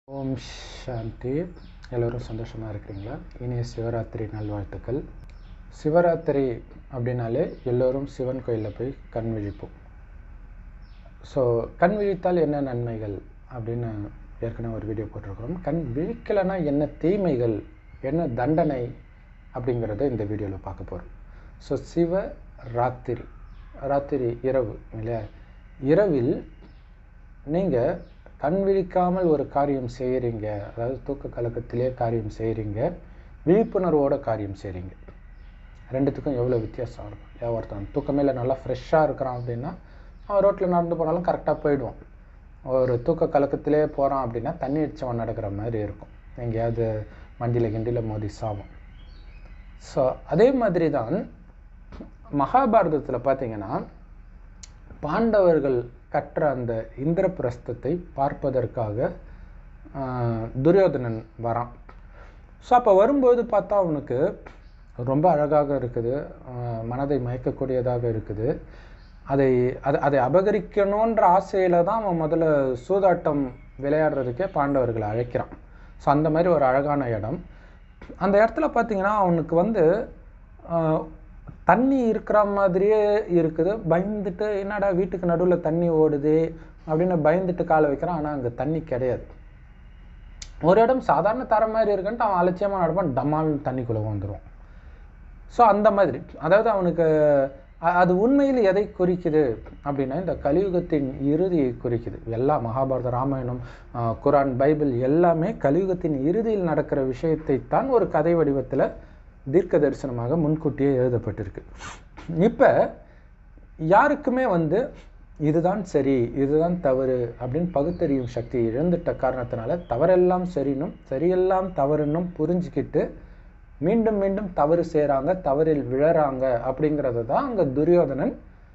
ஓம் சாந்தி எல்லோரும் சந்தோஷமாக இருக்கிறீங்களா இனிய சிவராத்திரி நல்வாழ்த்துக்கள் சிவராத்திரி அப்படின்னாலே எல்லோரும் சிவன் கோயிலில் போய் கண் விழிப்போம் ஸோ கண் விழித்தால் என்ன நன்மைகள் அப்படின்னு ஏற்கனவே ஒரு வீடியோ போட்டிருக்கிறோம் கண் விழிக்கலைன்னா என்ன தீமைகள் என்ன தண்டனை அப்படிங்கிறத இந்த வீடியோவில் பார்க்க போகிறோம் ஸோ சிவ ராத்திரி ராத்திரி இரவு இல்லையா இரவில் நீங்கள் கண் விழிக்காமல் ஒரு காரியம் செய்கிறீங்க அதாவது தூக்க கலக்கத்திலே காரியம் செய்கிறீங்க விழிப்புணர்வோட காரியம் செய்கிறீங்க ரெண்டுத்துக்கும் எவ்வளோ வித்தியாசம் இருக்கும் ஏன் ஒருத்தன் தூக்கமே இல்லை நல்லா ஃப்ரெஷ்ஷாக இருக்கிறான் அப்படின்னா அவன் ரோட்டில் நடந்து போனாலும் கரெக்டாக போயிடுவான் ஒரு தூக்க கலக்கத்திலே போகிறான் அப்படின்னா தண்ணி அடித்தவன் நடக்கிற மாதிரி இருக்கும் எங்கேயாவது வண்டியில் கிண்டியில் மோதி சாவும் ஸோ அதே மாதிரி தான் மகாபாரதத்தில் பார்த்தீங்கன்னா பாண்டவர்கள் கற்ற அந்த இந்திரபிரஸ்தத்தை பார்ப்பதற்காக துரியோதனன் வரான் ஸோ அப்போ வரும்போது பார்த்தா அவனுக்கு ரொம்ப அழகாக இருக்குது மனதை மயக்கக்கூடியதாக இருக்குது அதை அதை அதை அபகரிக்கணுன்ற ஆசையில் தான் அவன் முதல்ல சூதாட்டம் விளையாடுறதுக்கே பாண்டவர்களை அழைக்கிறான் ஸோ அந்த மாதிரி ஒரு அழகான இடம் அந்த இடத்துல பார்த்தீங்கன்னா அவனுக்கு வந்து தண்ணி இருக்கிற மாதிரியே இருக்குது பயந்துட்டு என்னடா வீட்டுக்கு நடுவில் தண்ணி ஓடுது அப்படின்னு பயந்துட்டு காலை வைக்கிறான் ஆனால் அங்கே தண்ணி கிடையாது ஒரு இடம் சாதாரண தர மாதிரி இருக்குன்ட்டு அவன் அலட்சியமாக நடப்பான் டமால்னு தண்ணிக்குள்ளே வந்துடும் ஸோ அந்த மாதிரி அதாவது அவனுக்கு அது உண்மையில் எதை குறிக்குது அப்படின்னா இந்த கலியுகத்தின் இறுதியை குறிக்குது எல்லா மகாபாரத ராமாயணம் குரான் பைபிள் எல்லாமே கலியுகத்தின் இறுதியில் நடக்கிற விஷயத்தை தான் ஒரு கதை வடிவத்தில் தீர்க்க தரிசனமாக முன்கூட்டியே எழுதப்பட்டிருக்கு இப்போ யாருக்குமே வந்து இதுதான் சரி இதுதான் தவறு அப்படின்னு பகுத்தறியும் சக்தி இழந்துட்ட காரணத்தினால தவறெல்லாம் சரினும் சரியெல்லாம் தவறுன்னும் புரிஞ்சுக்கிட்டு மீண்டும் மீண்டும் தவறு செய்கிறாங்க தவறில் விழறாங்க அப்படிங்கிறது தான் அங்கே துரியோதனன்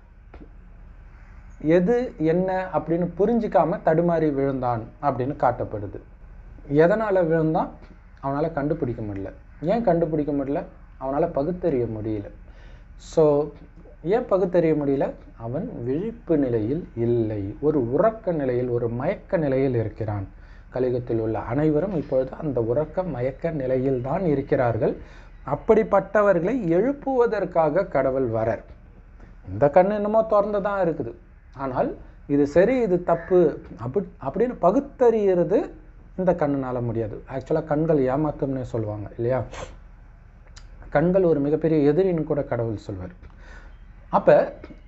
எது என்ன அப்படின்னு புரிஞ்சிக்காம தடுமாறி விழுந்தான் அப்படின்னு காட்டப்படுது எதனால் விழுந்தான் அவனால் கண்டுபிடிக்க முடியல ஏன் கண்டுபிடிக்க முடியல அவனால் பகுத்தறிய முடியல ஸோ ஏன் பகுத்தறிய முடியல அவன் விழிப்பு நிலையில் இல்லை ஒரு உறக்க நிலையில் ஒரு மயக்க நிலையில் இருக்கிறான் கலிகத்தில் உள்ள அனைவரும் இப்பொழுது அந்த உறக்க மயக்க நிலையில் தான் இருக்கிறார்கள் அப்படிப்பட்டவர்களை எழுப்புவதற்காக கடவுள் வரர் இந்த கண் என்னமோ திறந்து தான் இருக்குது ஆனால் இது சரி இது தப்பு அப்படி அப்படின்னு பகுத்தறியறது இந்த கண்ணுனால் முடியாது ஆக்சுவலாக கண்கள் ஏமாத்தும்னே சொல்லுவாங்க இல்லையா கண்கள் ஒரு மிகப்பெரிய எதிரின்னு கூட கடவுள் சொல்வார் அப்போ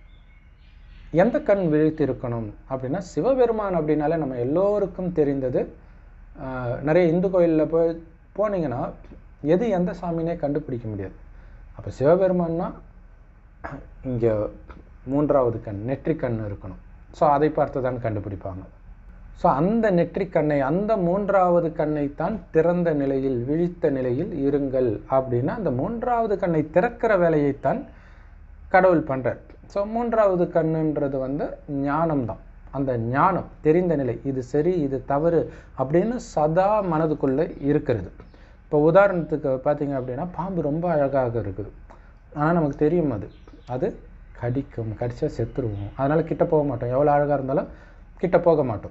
எந்த கண் விழித்து இருக்கணும் அப்படின்னா சிவபெருமான் அப்படின்னாலே நம்ம எல்லோருக்கும் தெரிந்தது நிறைய இந்து கோயிலில் போய் போனீங்கன்னா எது எந்த சாமினே கண்டுபிடிக்க முடியாது அப்போ சிவபெருமான்னா இங்கே மூன்றாவது கண் நெற்றிக்கண் இருக்கணும் ஸோ அதை பார்த்து தான் கண்டுபிடிப்பாங்க ஸோ அந்த நெற்றிக்கண்ணை அந்த மூன்றாவது கண்ணைத்தான் திறந்த நிலையில் விழித்த நிலையில் இருங்கள் அப்படின்னா அந்த மூன்றாவது கண்ணை திறக்கிற வேலையைத்தான் கடவுள் பண்ணுறார் ஸோ மூன்றாவது கண்ணுன்றது வந்து ஞானம்தான் அந்த ஞானம் தெரிந்த நிலை இது சரி இது தவறு அப்படின்னு சதா மனதுக்குள்ளே இருக்கிறது இப்போ உதாரணத்துக்கு பார்த்தீங்க அப்படின்னா பாம்பு ரொம்ப அழகாக இருக்குது ஆனால் நமக்கு தெரியும் அது அது கடிக்கும் கடிச்சா செத்துருவோம் அதனால் கிட்ட போக மாட்டோம் எவ்வளோ அழகாக இருந்தாலும் கிட்ட போக மாட்டோம்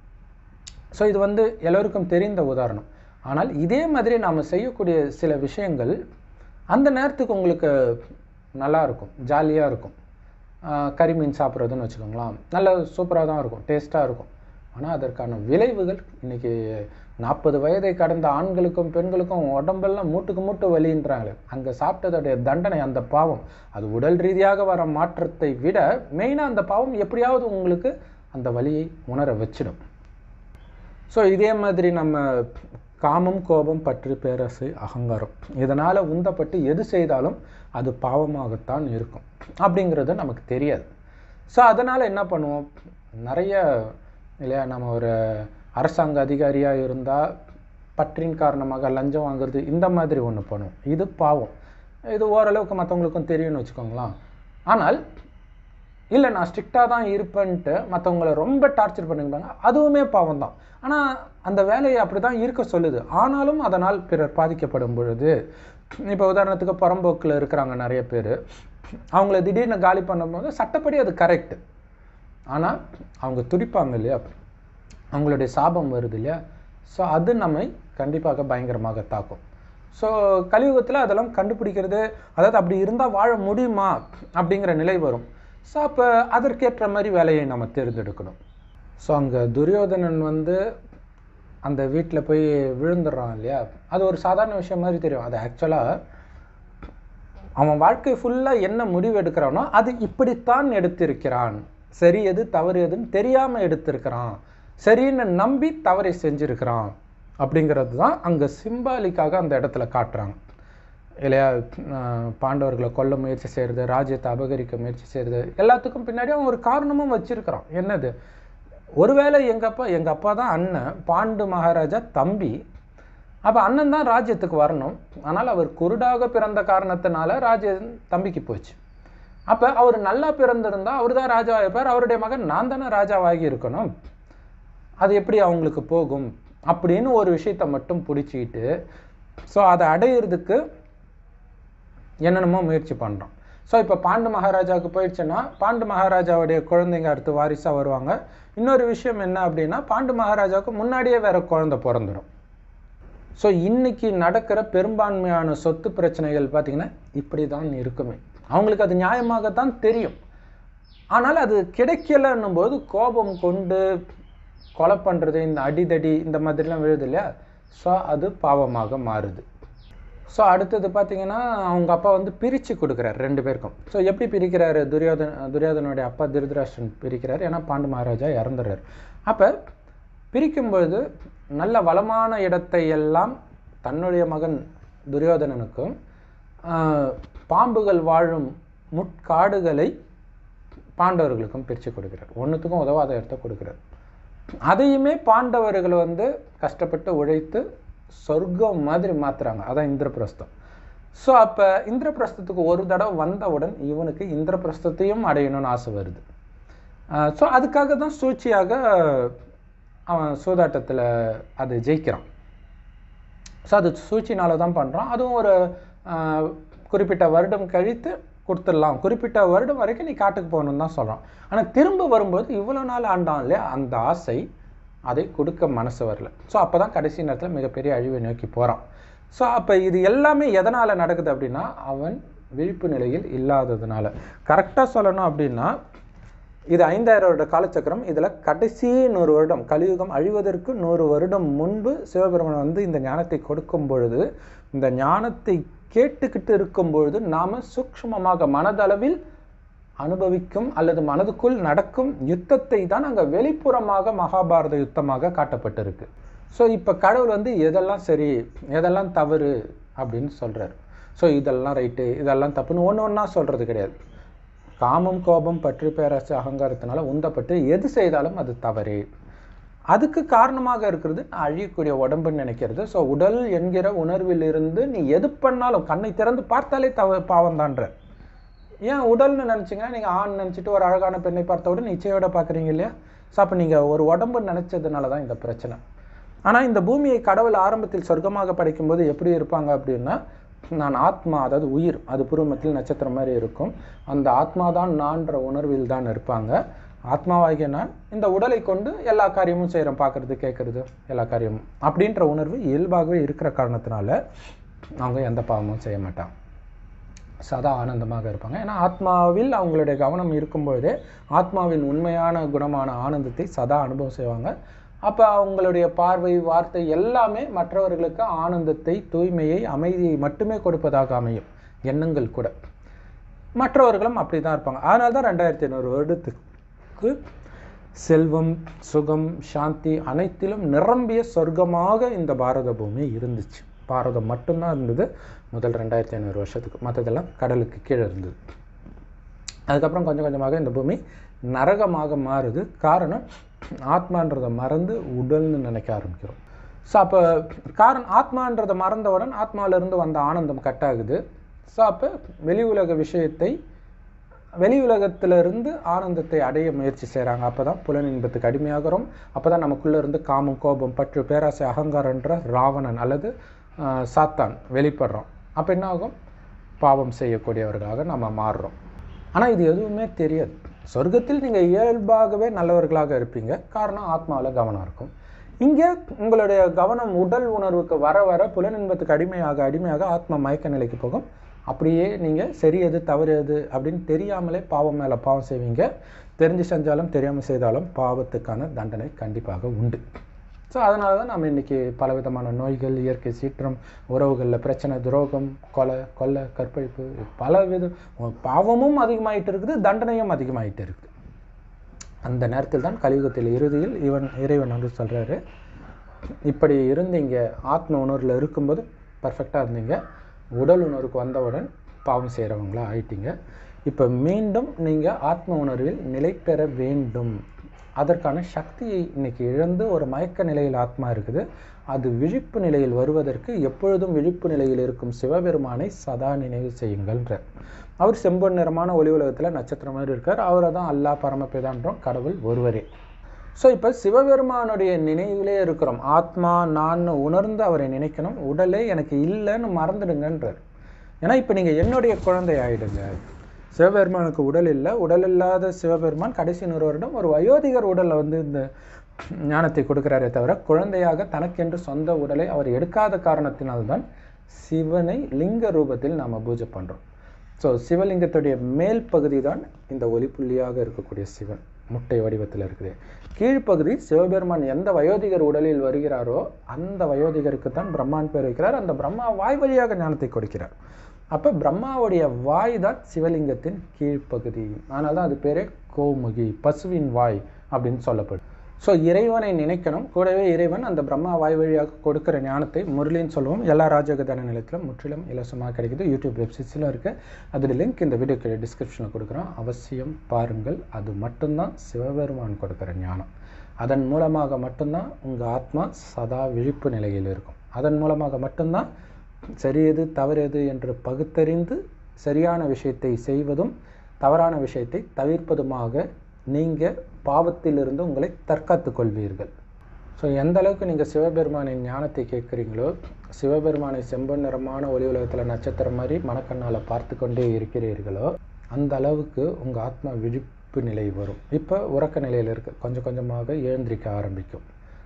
ஸோ இது வந்து எல்லோருக்கும் தெரிந்த உதாரணம் ஆனால் இதே மாதிரி நாம் செய்யக்கூடிய சில விஷயங்கள் அந்த நேரத்துக்கு உங்களுக்கு நல்லா இருக்கும் ஜாலியாக இருக்கும் கறி மீன் சாப்பிட்றதுன்னு வச்சுக்கோங்களேன் நல்ல சூப்பராக தான் இருக்கும் டேஸ்ட்டாக இருக்கும் ஆனால் அதற்கான விளைவுகள் இன்றைக்கி நாற்பது வயதை கடந்த ஆண்களுக்கும் பெண்களுக்கும் உடம்பெல்லாம் மூட்டுக்கு மூட்டு வலின்றாங்களே அங்கே சாப்பிட்டதோடைய தண்டனை அந்த பாவம் அது உடல் ரீதியாக வர மாற்றத்தை விட மெயினாக அந்த பாவம் எப்படியாவது உங்களுக்கு அந்த வலியை உணர வச்சிடும் ஸோ இதே மாதிரி நம்ம காமம் கோபம் பற்று பேரசு அகங்காரம் இதனால் உந்தப்பட்டு எது செய்தாலும் அது பாவமாகத்தான் இருக்கும் அப்படிங்கிறது நமக்கு தெரியாது ஸோ அதனால் என்ன பண்ணுவோம் நிறைய இல்லையா நம்ம ஒரு அரசாங்க அதிகாரியாக இருந்தால் பற்றின் காரணமாக லஞ்சம் வாங்குறது இந்த மாதிரி ஒன்று பண்ணுவோம் இது பாவம் இது ஓரளவுக்கு மற்றவங்களுக்கும் தெரியும்னு வச்சுக்கோங்களேன் ஆனால் இல்லை நான் ஸ்ட்ரிக்டாக தான் இருப்பேன்ட்டு மற்றவங்கள ரொம்ப டார்ச்சர் பண்ணிருப்பாங்க அதுவுமே பாவம் தான் ஆனால் அந்த வேலையை அப்படி தான் இருக்க சொல்லுது ஆனாலும் அதனால் பிறர் பாதிக்கப்படும் பொழுது இப்போ உதாரணத்துக்கு புறம்போக்கில் இருக்கிறாங்க நிறைய பேர் அவங்கள திடீர்னு காலி பண்ணும்போது சட்டப்படி அது கரெக்டு ஆனால் அவங்க துடிப்பாங்க இல்லையா அவங்களுடைய சாபம் வருது இல்லையா ஸோ அது நம்மை கண்டிப்பாக பயங்கரமாக தாக்கும் ஸோ கலியுகத்தில் அதெல்லாம் கண்டுபிடிக்கிறது அதாவது அப்படி இருந்தால் வாழ முடியுமா அப்படிங்கிற நிலை வரும் ஸோ அப்போ அதற்கேற்ற மாதிரி வேலையை நம்ம தேர்ந்தெடுக்கணும் ஸோ அங்கே துரியோதனன் வந்து அந்த வீட்டில் போய் விழுந்துடுறான் இல்லையா அது ஒரு சாதாரண விஷயம் மாதிரி தெரியும் அது ஆக்சுவலாக அவன் வாழ்க்கை ஃபுல்லாக என்ன முடிவு எடுக்கிறானோ அது இப்படித்தான் எடுத்திருக்கிறான் சரி எது தவறு எதுன்னு தெரியாமல் எடுத்திருக்கிறான் சரின்னு நம்பி தவறை செஞ்சிருக்கிறான் அப்படிங்கிறது தான் அங்கே சிம்பாலிக்காக அந்த இடத்துல காட்டுறாங்க இல்லையா அஹ் பாண்டவர்களை கொல்ல முயற்சி செய்கிறது ராஜ்யத்தை அபகரிக்க முயற்சி செய்கிறது எல்லாத்துக்கும் பின்னாடி அவன் ஒரு காரணமும் வச்சிருக்கிறான் என்னது ஒருவேளை எங்கள் அப்பா எங்கள் அப்பா தான் அண்ணன் பாண்டு மகாராஜா தம்பி அப்போ அண்ணன் தான் ராஜ்யத்துக்கு வரணும் ஆனால் அவர் குருடாக பிறந்த காரணத்தினால ராஜ்யம் தம்பிக்கு போச்சு அப்போ அவர் நல்லா பிறந்திருந்தா அவர் தான் ராஜாவாக இருப்பார் அவருடைய மகன் நான் தானே ராஜாவாகி இருக்கணும் அது எப்படி அவங்களுக்கு போகும் அப்படின்னு ஒரு விஷயத்தை மட்டும் பிடிச்சிக்கிட்டு ஸோ அதை அடையிறதுக்கு என்னென்னமோ முயற்சி பண்ணுறோம் ஸோ இப்போ பாண்டு மகாராஜாவுக்கு போயிடுச்சுன்னா பாண்டு மகாராஜாவுடைய குழந்தைங்க அடுத்து வாரிசாக வருவாங்க இன்னொரு விஷயம் என்ன அப்படின்னா பாண்டு மகாராஜாவுக்கு முன்னாடியே வேற குழந்தை பிறந்துடும் ஸோ இன்னைக்கு நடக்கிற பெரும்பான்மையான சொத்து பிரச்சனைகள் பார்த்தீங்கன்னா இப்படி தான் இருக்குமே அவங்களுக்கு அது நியாயமாகத்தான் தெரியும் ஆனால் அது கிடைக்கலன்னும் போது கோபம் கொண்டு கொலை பண்ணுறது இந்த அடிதடி இந்த மாதிரிலாம் விழுது இல்லையா ஸோ அது பாவமாக மாறுது ஸோ அடுத்தது பார்த்தீங்கன்னா அவங்க அப்பா வந்து பிரித்து கொடுக்குறாரு ரெண்டு பேருக்கும் ஸோ எப்படி பிரிக்கிறாரு துரியோதன துரியோதனுடைய அப்பா திருதராஷ்டிரன் பிரிக்கிறார் ஏன்னா பாண்டு மகாராஜா இறந்துடுறாரு அப்போ பிரிக்கும்பொழுது நல்ல வளமான இடத்தை எல்லாம் தன்னுடைய மகன் துரியோதனனுக்கும் ஆஹ், பாம்புகள் வாழும் முட்காடுகளை பாண்டவர்களுக்கும் பிரித்து கொடுக்கிறார் ஒன்றுத்துக்கும் உதவாத இடத்த கொடுக்கிறார் அதையுமே பாண்டவர்கள் வந்து கஷ்டப்பட்டு உழைத்து சொர்க்கம் மாதிரி மாத்துறாங்க அதான் இந்திரபிரஸ்தம் ஸோ அப்போ இந்திரபிரஸ்தத்துக்கு ஒரு தடவை வந்தவுடன் இவனுக்கு இந்திரபிரஸ்தத்தையும் அடையணும்னு ஆசை வருது ஸோ அதுக்காக தான் சூழ்ச்சியாக அவன் சூதாட்டத்தில் அது ஜெயிக்கிறான் ஸோ அது சூழ்ச்சினால தான் பண்ணுறான் அதுவும் ஒரு ஆஹ், குறிப்பிட்ட வருடம் கழித்து கொடுத்துடலாம் குறிப்பிட்ட வருடம் வரைக்கும் நீ காட்டுக்கு போகணும்னு தான் சொல்கிறான் ஆனால் திரும்ப வரும்போது இவ்வளோ நாள் ஆண்டான் இல்லையா அந்த ஆசை அதை கொடுக்க மனசு வரல ஸோ அப்போ தான் கடைசி நேரத்தில் மிகப்பெரிய அழிவை நோக்கி போகிறான் ஸோ அப்போ இது எல்லாமே எதனால் நடக்குது அப்படின்னா அவன் விழிப்பு நிலையில் இல்லாததுனால கரெக்டாக சொல்லணும் அப்படின்னா இது ஐந்தாயிரம் வருட காலச்சக்கரம் இதில் கடைசி நூறு வருடம் கலியுகம் அழிவதற்கு நூறு வருடம் முன்பு சிவபெருமான் வந்து இந்த ஞானத்தை கொடுக்கும் பொழுது இந்த ஞானத்தை கேட்டுக்கிட்டு இருக்கும் பொழுது நாம சூக்ஷ்மமாக மனதளவில் அனுபவிக்கும் அல்லது மனதுக்குள் நடக்கும் யுத்தத்தை தான் அங்கே வெளிப்புறமாக மகாபாரத யுத்தமாக காட்டப்பட்டிருக்கு ஸோ இப்போ கடவுள் வந்து எதெல்லாம் சரி எதெல்லாம் தவறு அப்படின்னு சொல்றாரு ஸோ இதெல்லாம் ரைட்டு இதெல்லாம் தப்புன்னு ஒன்று ஒன்றா சொல்றது கிடையாது காமம் கோபம் பற்று பேராசை அகங்காரத்தினால உந்தப்பட்டு எது செய்தாலும் அது தவறே அதுக்கு காரணமாக இருக்கிறது நான் அழியக்கூடிய உடம்புன்னு நினைக்கிறது ஸோ உடல் என்கிற உணர்வில் இருந்து நீ எது பண்ணாலும் கண்ணை திறந்து பார்த்தாலே தவ பாவம் தான்ற ஏன் உடல்னு நினச்சிங்கன்னா நீங்கள் ஆண் நினச்சிட்டு ஒரு அழகான பெண்ணை பார்த்தவுடன் இச்சையோட பார்க்குறீங்க இல்லையா ஸோ அப்போ நீங்கள் ஒரு உடம்பு நினச்சதுனால தான் இந்த பிரச்சனை ஆனால் இந்த பூமியை கடவுள் ஆரம்பத்தில் சொர்க்கமாக படைக்கும்போது எப்படி இருப்பாங்க அப்படின்னா நான் ஆத்மா அதாவது உயிர் அது பூர்வமத்தில் நட்சத்திரம் மாதிரி இருக்கும் அந்த ஆத்மா தான் நான்ற உணர்வில் தான் இருப்பாங்க ஆத்மாவாகிய நான் இந்த உடலை கொண்டு எல்லா காரியமும் செய்கிறேன் பார்க்கறது கேட்கறது எல்லா காரியமும் அப்படின்ற உணர்வு இயல்பாகவே இருக்கிற காரணத்தினால அவங்க எந்த பாவமும் செய்ய மாட்டாங்க சதா ஆனந்தமாக இருப்பாங்க ஏன்னா ஆத்மாவில் அவங்களுடைய கவனம் இருக்கும்பொழுதே ஆத்மாவின் உண்மையான குணமான ஆனந்தத்தை சதா அனுபவம் செய்வாங்க அப்போ அவங்களுடைய பார்வை வார்த்தை எல்லாமே மற்றவர்களுக்கு ஆனந்தத்தை தூய்மையை அமைதியை மட்டுமே கொடுப்பதாக அமையும் எண்ணங்கள் கூட மற்றவர்களும் அப்படி தான் இருப்பாங்க அதனால தான் ரெண்டாயிரத்தி ஐநூறு வருடத்துக்கு செல்வம் சுகம் சாந்தி அனைத்திலும் நிரம்பிய சொர்க்கமாக இந்த பாரத பூமி இருந்துச்சு பாரதம் மட்டும்தான் இருந்தது முதல் ரெண்டாயிரத்தி ஐநூறு வருஷத்துக்கு மற்றதெல்லாம் கடலுக்கு கீழே இருந்தது அதுக்கப்புறம் கொஞ்சம் கொஞ்சமாக இந்த பூமி நரகமாக மாறுது காரணம் ஆத்மான்றதை மறந்து உடல்னு நினைக்க ஆரம்பிக்கிறோம் ஸோ அப்போ காரணம் ஆத்மான்றதை மறந்தவுடன் ஆத்மாவிலிருந்து வந்த ஆனந்தம் கட் ஆகுது ஸோ அப்போ வெளி உலக விஷயத்தை வெளி உலகத்திலிருந்து ஆனந்தத்தை அடைய முயற்சி செய்கிறாங்க அப்போ தான் புலன் இன்பத்துக்கு அடிமையாகிறோம் அப்போ தான் நமக்குள்ளே இருந்து காமம் கோபம் பற்று பேராசை அகங்காரன்ற ராவணன் அல்லது ஆஹ், சாத்தான் வெளிப்படுறோம் அப்போ என்ன ஆகும் பாவம் செய்யக்கூடியவர்களாக நம்ம மாறுறோம் ஆனால் இது எதுவுமே தெரியாது சொர்க்கத்தில் நீங்கள் இயல்பாகவே நல்லவர்களாக இருப்பீங்க காரணம் ஆத்மாவில் கவனம் இருக்கும் இங்கே உங்களுடைய கவனம் உடல் உணர்வுக்கு வர வர புலனின்பத்துக்கு அடிமையாக அடிமையாக ஆத்மா மயக்க நிலைக்கு போகும் அப்படியே நீங்கள் சரி எது தவறு எது அப்படின்னு தெரியாமலே பாவம் மேலே பாவம் செய்வீங்க தெரிஞ்சு செஞ்சாலும் தெரியாமல் செய்தாலும் பாவத்துக்கான தண்டனை கண்டிப்பாக உண்டு ஸோ அதனால தான் நம்ம இன்றைக்கி பலவிதமான நோய்கள் இயற்கை சீற்றம் உறவுகளில் பிரச்சனை துரோகம் கொலை கொள்ளை கற்பழிப்பு பல வித பாவமும் அதிகமாயிட்டு இருக்குது தண்டனையும் அதிகமாயிட்டு இருக்குது அந்த நேரத்தில் தான் கலியுகத்தில் இறுதியில் இவன் இறைவன் வந்து சொல்கிறாரு இப்படி இருந்தீங்க ஆத்ம உணர்வில் இருக்கும்போது பர்ஃபெக்டாக இருந்தீங்க உடல் உணர்வுக்கு வந்தவுடன் பாவம் செய்கிறவங்களா ஆயிட்டீங்க இப்போ மீண்டும் நீங்கள் ஆத்ம உணர்வில் நிலை பெற வேண்டும் அதற்கான சக்தியை இன்னைக்கு இழந்து ஒரு மயக்க நிலையில் ஆத்மா இருக்குது அது விழிப்பு நிலையில் வருவதற்கு எப்பொழுதும் விழிப்பு நிலையில் இருக்கும் சிவபெருமானை சதா நினைவு செய்யுங்கள்ன்றார் அவர் செம்பொன் நிறமான ஒளி உலகத்தில் நட்சத்திரம் மாதிரி இருக்கார் அவரை தான் அல்லா பரமபிதான்றோம் கடவுள் ஒருவரே ஸோ இப்போ சிவபெருமானுடைய நினைவிலே இருக்கிறோம் ஆத்மா நான் உணர்ந்து அவரை நினைக்கணும் உடலே எனக்கு இல்லைன்னு மறந்துடுங்கன்றார் ஏன்னா இப்போ நீங்கள் என்னுடைய குழந்தை ஆயிடுங்க சிவபெருமானுக்கு உடல் இல்லை உடல் இல்லாத சிவபெருமான் கடைசி நூறு வருடம் ஒரு வயோதிகர் உடலில் வந்து இந்த ஞானத்தை கொடுக்கிறாரே தவிர குழந்தையாக தனக்கென்று சொந்த உடலை அவர் எடுக்காத காரணத்தினால்தான் சிவனை லிங்க ரூபத்தில் நாம் பூஜை பண்ணுறோம் ஸோ சிவலிங்கத்துடைய மேல் பகுதி தான் இந்த ஒளிப்புள்ளியாக இருக்கக்கூடிய சிவன் முட்டை வடிவத்தில் இருக்குது கீழ்ப்பகுதி சிவபெருமான் எந்த வயோதிகர் உடலில் வருகிறாரோ அந்த வயோதிகருக்கு தான் பிரம்மான் பேர் வைக்கிறார் அந்த பிரம்மா வாய் வழியாக ஞானத்தை கொடுக்கிறார் அப்போ பிரம்மாவுடைய வாய் தான் சிவலிங்கத்தின் கீழ்ப்பகுதி அதனால தான் அது பேரே கோமுகி பசுவின் வாய் அப்படின்னு சொல்லப்படும் ஸோ இறைவனை நினைக்கணும் கூடவே இறைவன் அந்த பிரம்மா வாய் வழியாக கொடுக்குற ஞானத்தை முரளின்னு சொல்லுவோம் எல்லா ராஜகதான நிலையத்திலும் முற்றிலும் இலவசமாக கிடைக்குது யூடியூப் வெப்சைட்ஸிலும் இருக்குது அதோட லிங்க் இந்த வீடியோ கீழே டிஸ்கிரிப்ஷனில் கொடுக்குறோம் அவசியம் பாருங்கள் அது மட்டும்தான் சிவபெருமான் கொடுக்குற ஞானம் அதன் மூலமாக மட்டும்தான் உங்கள் ஆத்மா சதா விழிப்பு நிலையில் இருக்கும் அதன் மூலமாக மட்டும்தான் சரி எது தவறு எது என்று பகுத்தறிந்து சரியான விஷயத்தை செய்வதும் தவறான விஷயத்தை தவிர்ப்பதுமாக நீங்கள் பாவத்திலிருந்து உங்களை தற்காத்து கொள்வீர்கள் ஸோ எந்த அளவுக்கு நீங்கள் சிவபெருமானின் ஞானத்தை கேட்குறீங்களோ சிவபெருமானை செம்பன் நிறமான ஒளி உலகத்தில் நட்சத்திரம் மாதிரி மனக்கண்ணால் பார்த்து கொண்டே இருக்கிறீர்களோ அந்த அளவுக்கு உங்கள் ஆத்மா விழிப்பு நிலை வரும் இப்போ உறக்க நிலையில் இருக்கு கொஞ்சம் கொஞ்சமாக எழுந்திரிக்க ஆரம்பிக்கும்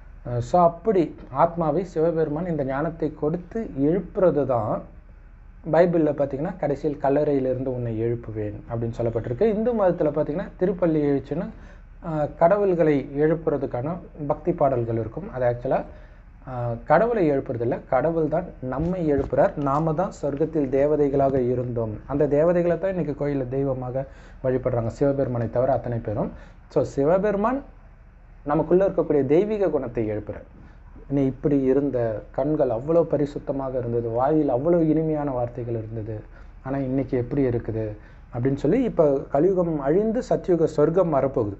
ஸோ அப்படி ஆத்மாவை சிவபெருமான் இந்த ஞானத்தை கொடுத்து எழுப்புறது தான் பைபிளில் பார்த்தீங்கன்னா கடைசியில் கல்லறையிலிருந்து உன்னை எழுப்புவேன் அப்படின்னு சொல்லப்பட்டிருக்கு இந்து மதத்தில் பார்த்தீங்கன்னா திருப்பள்ளி எழுச்சின்னு கடவுள்களை எழுப்புறதுக்கான பக்தி பாடல்கள் இருக்கும் அது ஆக்சுவலாக கடவுளை எழுப்புறதில்ல கடவுள் தான் நம்மை எழுப்புறார் நாம தான் சொர்க்கத்தில் தேவதைகளாக இருந்தோம் அந்த தேவதைகளை தான் இன்றைக்கி கோயிலில் தெய்வமாக வழிபடுறாங்க சிவபெருமானை தவிர அத்தனை பேரும் ஸோ சிவபெருமான் நமக்குள்ளே இருக்கக்கூடிய தெய்வீக குணத்தை எழுப்புறார் நீ இப்படி இருந்த கண்கள் அவ்வளோ பரிசுத்தமாக இருந்தது வாயில் அவ்வளோ இனிமையான வார்த்தைகள் இருந்தது ஆனால் இன்னைக்கு எப்படி இருக்குது அப்படின்னு சொல்லி இப்போ கலியுகம் அழிந்து சத்யுக சொர்க்கம் வரப்போகுது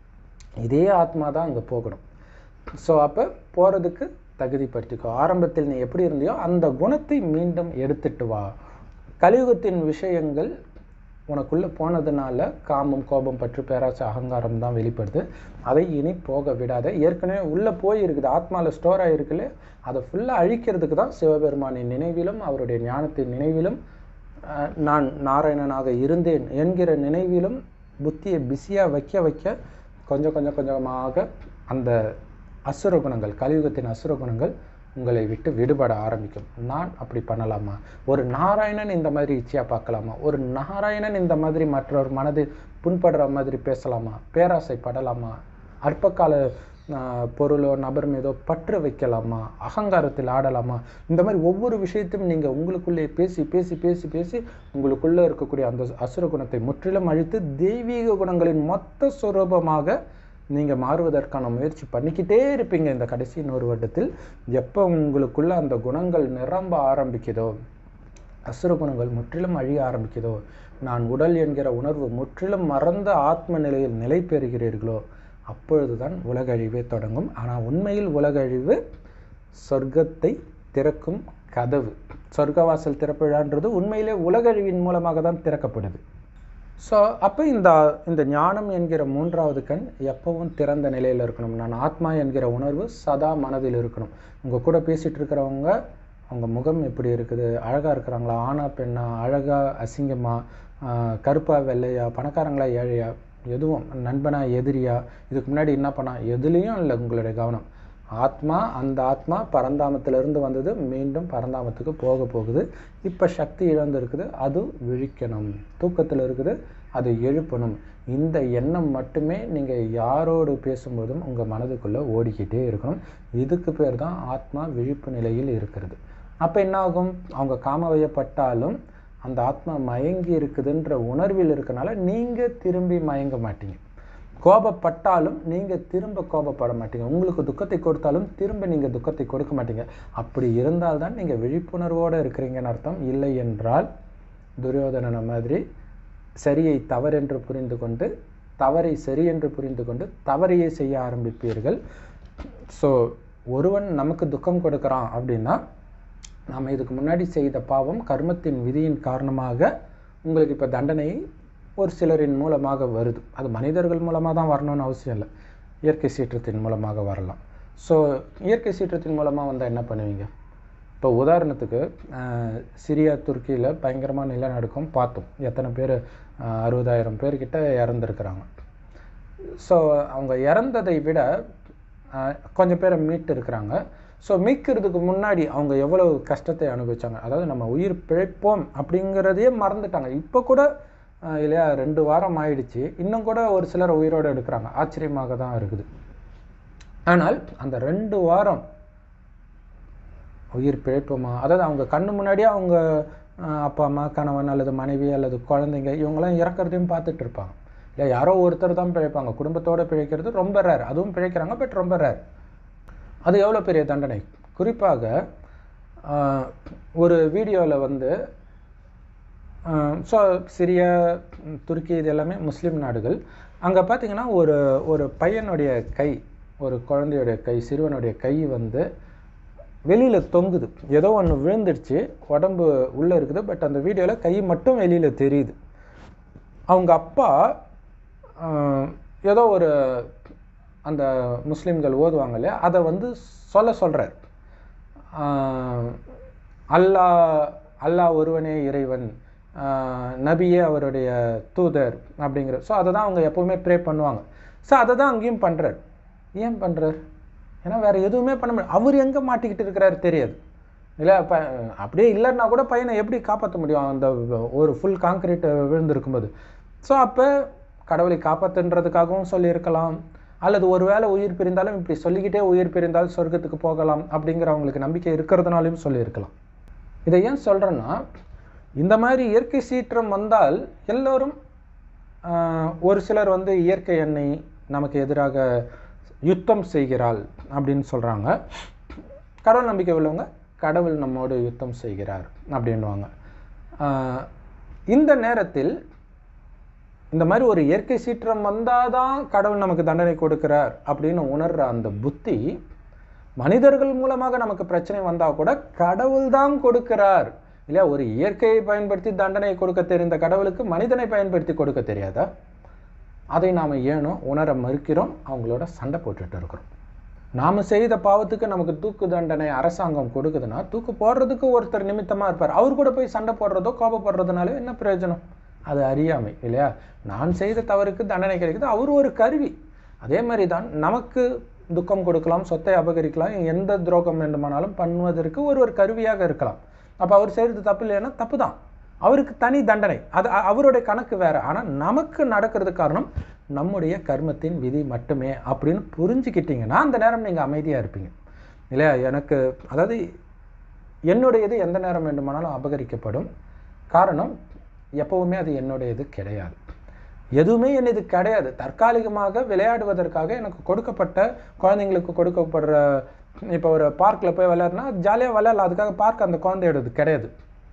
இதே ஆத்மா தான் அங்கே போகணும் ஸோ அப்போ போகிறதுக்கு தகுதிப்படுத்திக்கோ ஆரம்பத்தில் நீ எப்படி இருந்தியோ அந்த குணத்தை மீண்டும் எடுத்துட்டு வா கலியுகத்தின் விஷயங்கள் உனக்குள்ளே போனதுனால காமம் கோபம் பற்று பேராசை அகங்காரம் தான் வெளிப்படுது அதை இனி போக விடாத ஏற்கனவே உள்ளே போய் இருக்குது ஆத்மாவில் ஸ்டோர் ஆகிருக்குல்ல அதை ஃபுல்லாக அழிக்கிறதுக்கு தான் சிவபெருமானின் நினைவிலும் அவருடைய ஞானத்தின் நினைவிலும் நான் நாராயணனாக இருந்தேன் என்கிற நினைவிலும் புத்தியை பிஸியாக வைக்க வைக்க கொஞ்சம் கொஞ்சம் கொஞ்சமாக அந்த அசுர குணங்கள் கலியுகத்தின் அசுர குணங்கள் உங்களை விட்டு விடுபட ஆரம்பிக்கும் நான் அப்படி பண்ணலாமா ஒரு நாராயணன் இந்த மாதிரி இச்சையாக பார்க்கலாமா ஒரு நாராயணன் இந்த மாதிரி மற்றொரு மனது புண்படுற மாதிரி பேசலாமா பேராசைப்படலாமா அற்பகால பொருளோ நபர் மீதோ பற்று வைக்கலாமா அகங்காரத்தில் ஆடலாமா இந்த மாதிரி ஒவ்வொரு விஷயத்தையும் நீங்கள் உங்களுக்குள்ளே பேசி பேசி பேசி பேசி உங்களுக்குள்ளே இருக்கக்கூடிய அந்த அசுர குணத்தை முற்றிலும் அழித்து தெய்வீக குணங்களின் மொத்த சுரூபமாக நீங்கள் மாறுவதற்கான முயற்சி பண்ணிக்கிட்டே இருப்பீங்க இந்த கடைசி நூறு வருடத்தில் எப்போ உங்களுக்குள்ள அந்த குணங்கள் நிரம்ப ஆரம்பிக்குதோ அசுர குணங்கள் முற்றிலும் அழிய ஆரம்பிக்குதோ நான் உடல் என்கிற உணர்வு முற்றிலும் மறந்த ஆத்ம நிலையில் நிலை பெறுகிறீர்களோ அப்பொழுதுதான் உலகழிவே தொடங்கும் ஆனால் உண்மையில் உலகழிவு சொர்க்கத்தை திறக்கும் கதவு சொர்க்கவாசல் திறப்பிழான்றது உண்மையிலே உலகழிவின் மூலமாக தான் திறக்கப்படுது ஸோ அப்போ இந்த இந்த ஞானம் என்கிற மூன்றாவது கண் எப்பவும் திறந்த நிலையில் இருக்கணும் நான் ஆத்மா என்கிற உணர்வு சதா மனதில் இருக்கணும் உங்கள் கூட பேசிகிட்டு இருக்கிறவங்க அவங்க முகம் எப்படி இருக்குது அழகாக இருக்கிறாங்களா ஆணா பெண்ணா அழகா அசிங்கமா கருப்பா வெள்ளையா பணக்காரங்களா ஏழையா எதுவும் நண்பனா எதிரியா இதுக்கு முன்னாடி என்ன பண்ணா எதுலேயும் இல்லை உங்களுடைய கவனம் ஆத்மா அந்த ஆத்மா பரந்தாமத்திலிருந்து வந்தது மீண்டும் பரந்தாமத்துக்கு போக போகுது இப்போ சக்தி இழந்திருக்குது அது விழிக்கணும் தூக்கத்தில் இருக்குது அது எழுப்பணும் இந்த எண்ணம் மட்டுமே நீங்கள் யாரோடு பேசும்போதும் உங்கள் மனதுக்குள்ளே ஓடிக்கிட்டே இருக்கணும் இதுக்கு பேர் தான் ஆத்மா விழிப்பு நிலையில் இருக்கிறது அப்போ என்ன ஆகும் அவங்க காமவயப்பட்டாலும் அந்த ஆத்மா மயங்கி இருக்குதுன்ற உணர்வில் இருக்கனால நீங்கள் திரும்பி மயங்க மாட்டீங்க கோபப்பட்டாலும் நீங்கள் திரும்ப கோபப்பட மாட்டீங்க உங்களுக்கு துக்கத்தை கொடுத்தாலும் திரும்ப நீங்கள் துக்கத்தை கொடுக்க மாட்டீங்க அப்படி இருந்தால்தான் நீங்கள் விழிப்புணர்வோடு இருக்கிறீங்கன்னு அர்த்தம் இல்லை என்றால் துரியோதனனை மாதிரி சரியை தவறென்று புரிந்து கொண்டு தவறை சரி என்று புரிந்து கொண்டு தவறையே செய்ய ஆரம்பிப்பீர்கள் ஸோ ஒருவன் நமக்கு துக்கம் கொடுக்குறான் அப்படின்னா நாம் இதுக்கு முன்னாடி செய்த பாவம் கர்மத்தின் விதியின் காரணமாக உங்களுக்கு இப்போ தண்டனை ஒரு சிலரின் மூலமாக வருது அது மனிதர்கள் மூலமாக தான் வரணும்னு அவசியம் இல்லை இயற்கை சீற்றத்தின் மூலமாக வரலாம் ஸோ இயற்கை சீற்றத்தின் மூலமாக வந்தால் என்ன பண்ணுவீங்க இப்போ உதாரணத்துக்கு அஹ், சிரியா துருக்கியில் பயங்கரமான நிலநடுக்கம் பார்த்தோம் எத்தனை பேர் அறுபதாயிரம் பேர்கிட்ட இறந்துருக்குறாங்க ஸோ அவங்க இறந்ததை விட அஹ், கொஞ்சம் பேரை மீட்டு இருக்கிறாங்க ஸோ மீட்கிறதுக்கு முன்னாடி அவங்க எவ்வளவு கஷ்டத்தை அனுபவிச்சாங்க அதாவது நம்ம உயிர் பிழைப்போம் அப்படிங்கிறதையே மறந்துட்டாங்க இப்போ கூட அஹ், இல்லையா ரெண்டு வாரம் ஆயிடுச்சு இன்னும் கூட ஒரு சிலர் உயிரோடு எடுக்கிறாங்க ஆச்சரியமாக தான் இருக்குது ஆனால் அந்த ரெண்டு வாரம் உயிர் பிழைப்போமா அதாவது அவங்க கண்ணு முன்னாடியே அவங்க அஹ், அப்பா அம்மா கணவன் அல்லது மனைவி அல்லது குழந்தைங்க இவங்கெல்லாம் இறக்குறதையும் பார்த்துட்டு இருப்பாங்க இல்லை யாரோ ஒருத்தர் தான் பிழைப்பாங்க குடும்பத்தோட பிழைக்கிறது ரொம்ப ரேர் அதுவும் பிழைக்கிறாங்க பட் ரொம்ப ரேர் அது எவ்வளோ பெரிய தண்டனை குறிப்பாக ஆஹ், ஒரு வீடியோவில் வந்து ஸோ சிரியா ம், துருக்கி இது எல்லாமே முஸ்லீம் நாடுகள் அங்கே பார்த்தீங்கன்னா ஒரு ஒரு பையனுடைய கை ஒரு குழந்தையுடைய கை சிறுவனுடைய கை வந்து வெளியில் தொங்குது ஏதோ ஒன்று விழுந்துடுச்சு உடம்பு உள்ளே இருக்குது பட் அந்த வீடியோவில் கை மட்டும் வெளியில் தெரியுது அவங்க அப்பா ஆஹ், ஏதோ ஒரு அந்த முஸ்லீம்கள் ஓதுவாங்க இல்லையா அதை வந்து சொல்ல சொல்கிறார் அல்லாஹ் அல்லாஹ் ஒருவனே இறைவன் ஆஹ், நபியே அவருடைய தூதர் அப்படிங்கிற ஸோ அதை தான் அவங்க எப்போவுமே ப்ரே பண்ணுவாங்க ஸோ அதை தான் அங்கேயும் பண்ணுறார் ஏன் பண்ணுறார் ஏன்னா வேறு எதுவுமே பண்ண முடியாது அவர் எங்கே மாட்டிக்கிட்டு இருக்கிறாரு தெரியாது இல்லை ப அப்படியே இல்லைன்னா கூட பையனை எப்படி காப்பாற்ற முடியும் அந்த ஒரு ஃபுல் காங்கிரீட் விழுந்திருக்கும்போது ஸோ அப்போ கடவுளை காப்பாற்றுன்றதுக்காகவும் சொல்லியிருக்கலாம் அல்லது ஒருவேளை உயிர் பிரிந்தாலும் இப்படி சொல்லிக்கிட்டே உயிர் பிரிந்தால் சொர்க்கத்துக்கு போகலாம் அப்படிங்கிற அவங்களுக்கு நம்பிக்கை இருக்கிறதுனாலையும் சொல்லியிருக்கலாம் இதை ஏன் சொல்கிறேன்னா இந்த மாதிரி இயற்கை சீற்றம் வந்தால் எல்லோரும் ஆஹ், ஒரு சிலர் வந்து இயற்கை எண்ணெய் நமக்கு எதிராக யுத்தம் செய்கிறாள் அப்படின்னு சொல்கிறாங்க கடவுள் நம்பிக்கை உள்ளவங்க கடவுள் நம்மோடு யுத்தம் செய்கிறார் அப்படின்வாங்க ஆஹ், இந்த நேரத்தில் இந்த மாதிரி ஒரு இயற்கை சீற்றம் வந்தாதான் கடவுள் நமக்கு தண்டனை கொடுக்கிறார் அப்படின்னு உணர்ற அந்த புத்தி மனிதர்கள் மூலமாக நமக்கு பிரச்சனை வந்தால் கூட கடவுள் தான் கொடுக்கிறார் இல்லையா ஒரு இயற்கையை பயன்படுத்தி தண்டனை கொடுக்க தெரிந்த கடவுளுக்கு மனிதனை பயன்படுத்தி கொடுக்க தெரியாதா அதை நாம் ஏனோ உணர மறுக்கிறோம் அவங்களோட சண்டை போட்டுட்டு இருக்கிறோம் நாம் செய்த பாவத்துக்கு நமக்கு தூக்கு தண்டனை அரசாங்கம் கொடுக்குதுன்னா தூக்கு போடுறதுக்கு ஒருத்தர் நிமித்தமாக இருப்பார் அவர் கூட போய் சண்டை போடுறதோ கோபப்படுறதுனால என்ன பிரயோஜனம் அது அறியாமை இல்லையா நான் செய்த தவறுக்கு தண்டனை கிடைக்குது அவர் ஒரு கருவி அதே மாதிரி தான் நமக்கு துக்கம் கொடுக்கலாம் சொத்தை அபகரிக்கலாம் எந்த துரோகம் வேண்டுமானாலும் பண்ணுவதற்கு ஒரு ஒரு கருவியாக இருக்கலாம் அப்போ அவர் செய்கிறது தப்பு இல்லைன்னா தப்பு தான் அவருக்கு தனி தண்டனை அது அ- அவருடைய கணக்கு வேற ஆனால் நமக்கு நடக்கிறது காரணம் நம்முடைய கர்மத்தின் விதி மட்டுமே அப்படின்னு புரிஞ்சுக்கிட்டீங்கன்னா அந்த நேரம் நீங்கள் அமைதியாக இருப்பீங்க இல்லையா எனக்கு அதாவது என்னுடையது எந்த நேரம் வேண்டுமானாலும் அபகரிக்கப்படும் காரணம் எப்பவுமே அது என்னுடையது கிடையாது எதுவுமே என்னது கிடையாது தற்காலிகமாக விளையாடுவதற்காக எனக்கு கொடுக்கப்பட்ட குழந்தைங்களுக்கு கொடுக்கப்படுற இப்போ ஒரு பார்க்கில் போய் விளையாடுனா ஜாலியாக விளையாடலாம் அதுக்காக பார்க் அந்த குழந்தையோடது கிடையாது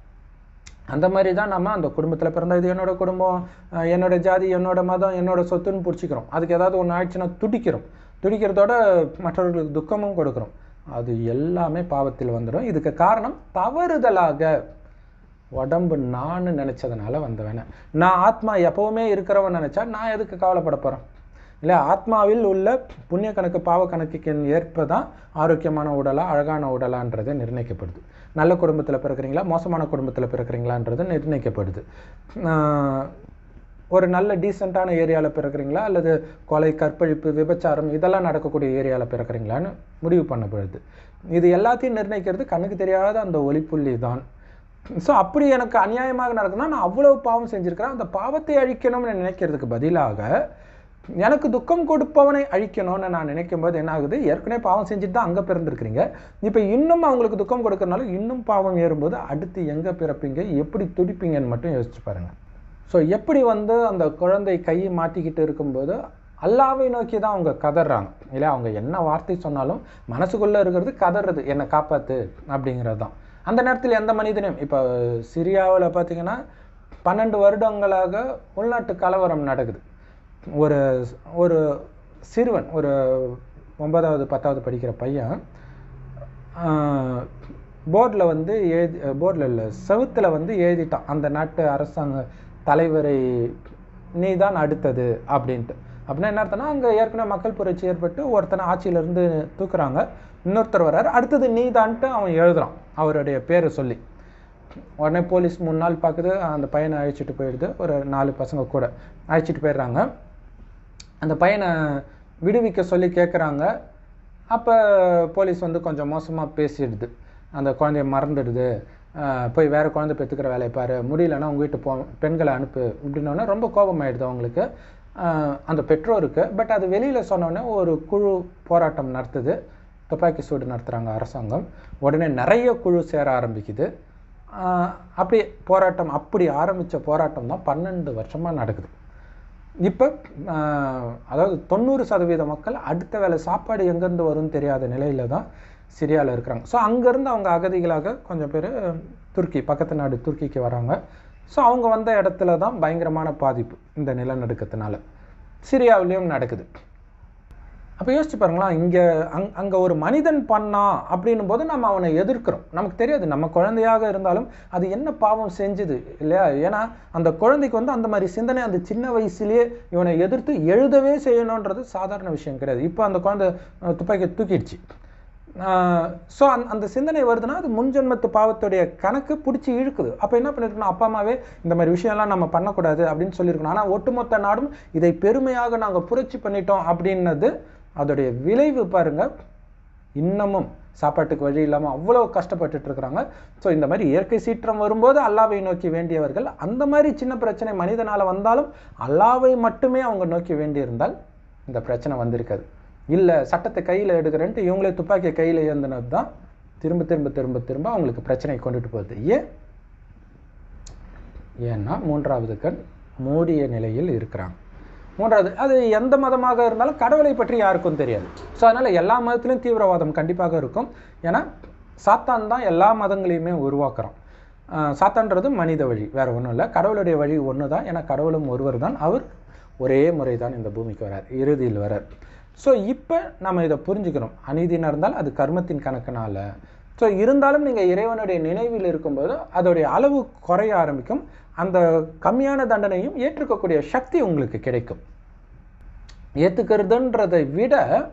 அந்த மாதிரி தான் நம்ம அந்த குடும்பத்தில் பிறந்த இது என்னோட குடும்பம் அஹ் என்னோட ஜாதி என்னோட மதம் என்னோட சொத்துன்னு பிடிச்சிக்கிறோம் அதுக்கு ஏதாவது ஒன்று ஆயிடுச்சுன்னா துடிக்கிறோம் துடிக்கிறதோட மற்றவர்களுக்கு துக்கமும் கொடுக்குறோம் அது எல்லாமே பாவத்தில் வந்துடும் இதுக்கு காரணம் தவறுதலாக உடம்பு நான் நினச்சதுனால வந்தவன நான் ஆத்மா எப்பவுமே இருக்கிறவன் நினச்சா நான் எதுக்கு கவலைப்பட போகிறேன் இல்லை ஆத்மாவில் உள்ள புண்ணிய கணக்கு பாவ கணக்குக்கு ஏற்ப தான் ஆரோக்கியமான உடலா அழகான உடலான்றது நிர்ணயிக்கப்படுது நல்ல குடும்பத்தில் பிறக்கிறீங்களா மோசமான குடும்பத்தில் பிறக்கிறீங்களான்றது நிர்ணயிக்கப்படுது ஆஹ் ஒரு நல்ல டீசெண்டான ஏரியாவில் பிறக்கிறீங்களா அல்லது கொலை கற்பழிப்பு விபச்சாரம் இதெல்லாம் நடக்கக்கூடிய ஏரியாவில் பிறக்கிறீங்களான்னு முடிவு பண்ணப்படுது இது எல்லாத்தையும் நிர்ணயிக்கிறது கண்ணுக்கு தெரியாத அந்த ஒளிப்புள்ளி தான் ஸோ அப்படி எனக்கு அநியாயமாக நடக்குதுன்னா நான் அவ்வளவு பாவம் செஞ்சுருக்கிறேன் அந்த பாவத்தை அழிக்கணும்னு நினைக்கிறதுக்கு பதிலாக எனக்கு துக்கம் கொடுப்பவனை அழிக்கணும்னு நான் நினைக்கும் போது என்ன ஆகுது ஏற்கனவே பாவம் செஞ்சுட்டு தான் அங்கே பிறந்திருக்கிறீங்க இப்போ இன்னும் அவங்களுக்கு துக்கம் கொடுக்கறனால இன்னும் பாவம் ஏறும்போது அடுத்து எங்கே பிறப்பீங்க எப்படி துடிப்பீங்கன்னு மட்டும் யோசிச்சு பாருங்க ஸோ எப்படி வந்து அந்த குழந்தை கையை மாட்டிக்கிட்டு இருக்கும்போது அல்லாவை நோக்கி தான் அவங்க கதறாங்க இல்லை அவங்க என்ன வார்த்தை சொன்னாலும் மனசுக்குள்ளே இருக்கிறது கதறது என்னை காப்பாத்து அப்படிங்கிறது தான் அந்த நேரத்தில் எந்த மனிதனையும் இப்போ சிரியாவில் பார்த்தீங்கன்னா பன்னெண்டு வருடங்களாக உள்நாட்டு கலவரம் நடக்குது ஒரு ஒரு சிறுவன் ஒரு ஒன்பதாவது பத்தாவது படிக்கிற பையன் போர்டில் வந்து எழுதி போர்டில் இல்லை செவுத்தில் வந்து எழுதிட்டான் அந்த நாட்டு அரசாங்க தலைவரை நீ தான் அடுத்தது அப்படின்ட்டு அப்படின்னா என்ன அர்த்தம்னா அங்கே ஏற்கனவே மக்கள் புரட்சி ஏற்பட்டு ஒருத்தனை ஆட்சியிலேருந்து தூக்குறாங்க இன்னொருத்தர் வர்றாரு அடுத்தது நீ தான்ட்டு அவன் எழுதுறான் அவருடைய பேரை சொல்லி உடனே போலீஸ் மூணு நாள் பார்க்குது அந்த பையனை அழைச்சிட்டு போயிடுது ஒரு நாலு பசங்க கூட அழைச்சிட்டு போயிடுறாங்க அந்த பையனை விடுவிக்க சொல்லி கேட்குறாங்க அப்போ போலீஸ் வந்து கொஞ்சம் மோசமாக பேசிடுது அந்த குழந்தைய மறந்துடுது ஆஹ் போய் வேறு குழந்தை பெற்றுக்கிற வேலையை பாரு முடியலன்னா உங்கள் வீட்டு போ பெண்களை அனுப்பு இப்படின்னோடனே ரொம்ப கோபமாயிடுது அவங்களுக்கு ஆஹ் அந்த பெற்றோருக்கு பட் அது வெளியில் சொன்னோடனே ஒரு குழு போராட்டம் நடத்துது துப்பாக்கி சூடு நடத்துகிறாங்க அரசாங்கம் உடனே நிறைய குழு சேர ஆரம்பிக்குது ஆஹ் அப்படி போராட்டம் அப்படி ஆரம்பித்த போராட்டம் தான் பன்னெண்டு வருஷமாக நடக்குது இப்போ அதாவது தொண்ணூறு சதவீத மக்கள் அடுத்த வேளை சாப்பாடு எங்கேருந்து வரும்னு தெரியாத நிலையில தான் சிரியாவில் இருக்கிறாங்க ஸோ அங்கேருந்து அவங்க அகதிகளாக கொஞ்சம் பேர் துருக்கி பக்கத்து நாடு துருக்கிக்கு வராங்க ஸோ அவங்க வந்த இடத்துல தான் பயங்கரமான பாதிப்பு இந்த நிலநடுக்கத்தினால சிரியாவிலையும் நடக்குது அப்போ யோசிச்சு பாருங்களேன் இங்கே அங் அங்கே ஒரு மனிதன் பண்ணான் அப்படின்னும் போது நம்ம அவனை எதிர்க்கிறோம் நமக்கு தெரியாது நம்ம குழந்தையாக இருந்தாலும் அது என்ன பாவம் செஞ்சுது இல்லையா ஏன்னா அந்த குழந்தைக்கு வந்து அந்த மாதிரி சிந்தனை அந்த சின்ன வயசுலேயே இவனை எதிர்த்து எழுதவே செய்யணுன்றது சாதாரண விஷயம் கிடையாது இப்போ அந்த குழந்தை அஹ், துப்பாக்கியை தூக்கிடுச்சு ஸோ அந் அந்த சிந்தனை வருதுன்னா அது முன்ஜென்மத்து பாவத்துடைய கணக்கு பிடிச்சி இழுக்குது அப்போ என்ன பண்ணிருக்கணும் அப்பா அம்மாவே இந்த மாதிரி விஷயம்லாம் நம்ம பண்ணக்கூடாது அப்படின்னு சொல்லியிருக்கணும் ஆனால் ஒட்டுமொத்த நாடும் இதை பெருமையாக நாங்கள் புரட்சி பண்ணிட்டோம் அப்படின்னது அதோடைய விளைவு பாருங்க இன்னமும் சாப்பாட்டுக்கு வழி இல்லாமல் அவ்வளோ கஷ்டப்பட்டுட்டு இருக்கிறாங்க ஸோ இந்த மாதிரி இயற்கை சீற்றம் வரும்போது அல்லாவை நோக்கி வேண்டியவர்கள் அந்த மாதிரி சின்ன பிரச்சனை மனிதனால் வந்தாலும் அல்லாவை மட்டுமே அவங்க நோக்கி வேண்டியிருந்தால் இந்த பிரச்சனை வந்திருக்காது இல்லை சட்டத்தை கையில் எடுக்கிறேன்ட்டு இவங்களே துப்பாக்கியை கையில் ஏந்தினது தான் திரும்ப திரும்ப திரும்ப திரும்ப அவங்களுக்கு பிரச்சனையை கொண்டுட்டு போகுது ஏன் ஏன்னா மூன்றாவது கண் மூடிய நிலையில் இருக்கிறாங்க மூன்றாவது அது எந்த மதமாக இருந்தாலும் கடவுளை பற்றி யாருக்கும் தெரியாது ஸோ அதனால் எல்லா மதத்திலும் தீவிரவாதம் கண்டிப்பாக இருக்கும் ஏன்னா சாத்தான் தான் எல்லா மதங்களையுமே உருவாக்குறான் ஆஹ் சாத்தான்றது மனித வழி வேற ஒன்றும் இல்லை கடவுளுடைய வழி ஒன்று தான் ஏன்னா கடவுளும் ஒருவர் தான் அவர் ஒரே முறை தான் இந்த பூமிக்கு வரார் இறுதியில் வரார் ஸோ இப்போ நம்ம இதை புரிஞ்சுக்கணும் அநீதி நடந்தால் அது கர்மத்தின் கணக்குனால ஸோ இருந்தாலும் நீங்கள் இறைவனுடைய நினைவில் இருக்கும்போது அதோடைய அளவு குறைய ஆரம்பிக்கும் அந்த கம்மியான தண்டனையும் ஏற்றுக்கக்கூடிய சக்தி உங்களுக்கு கிடைக்கும் ஏற்றுக்கிறதுன்றதை விட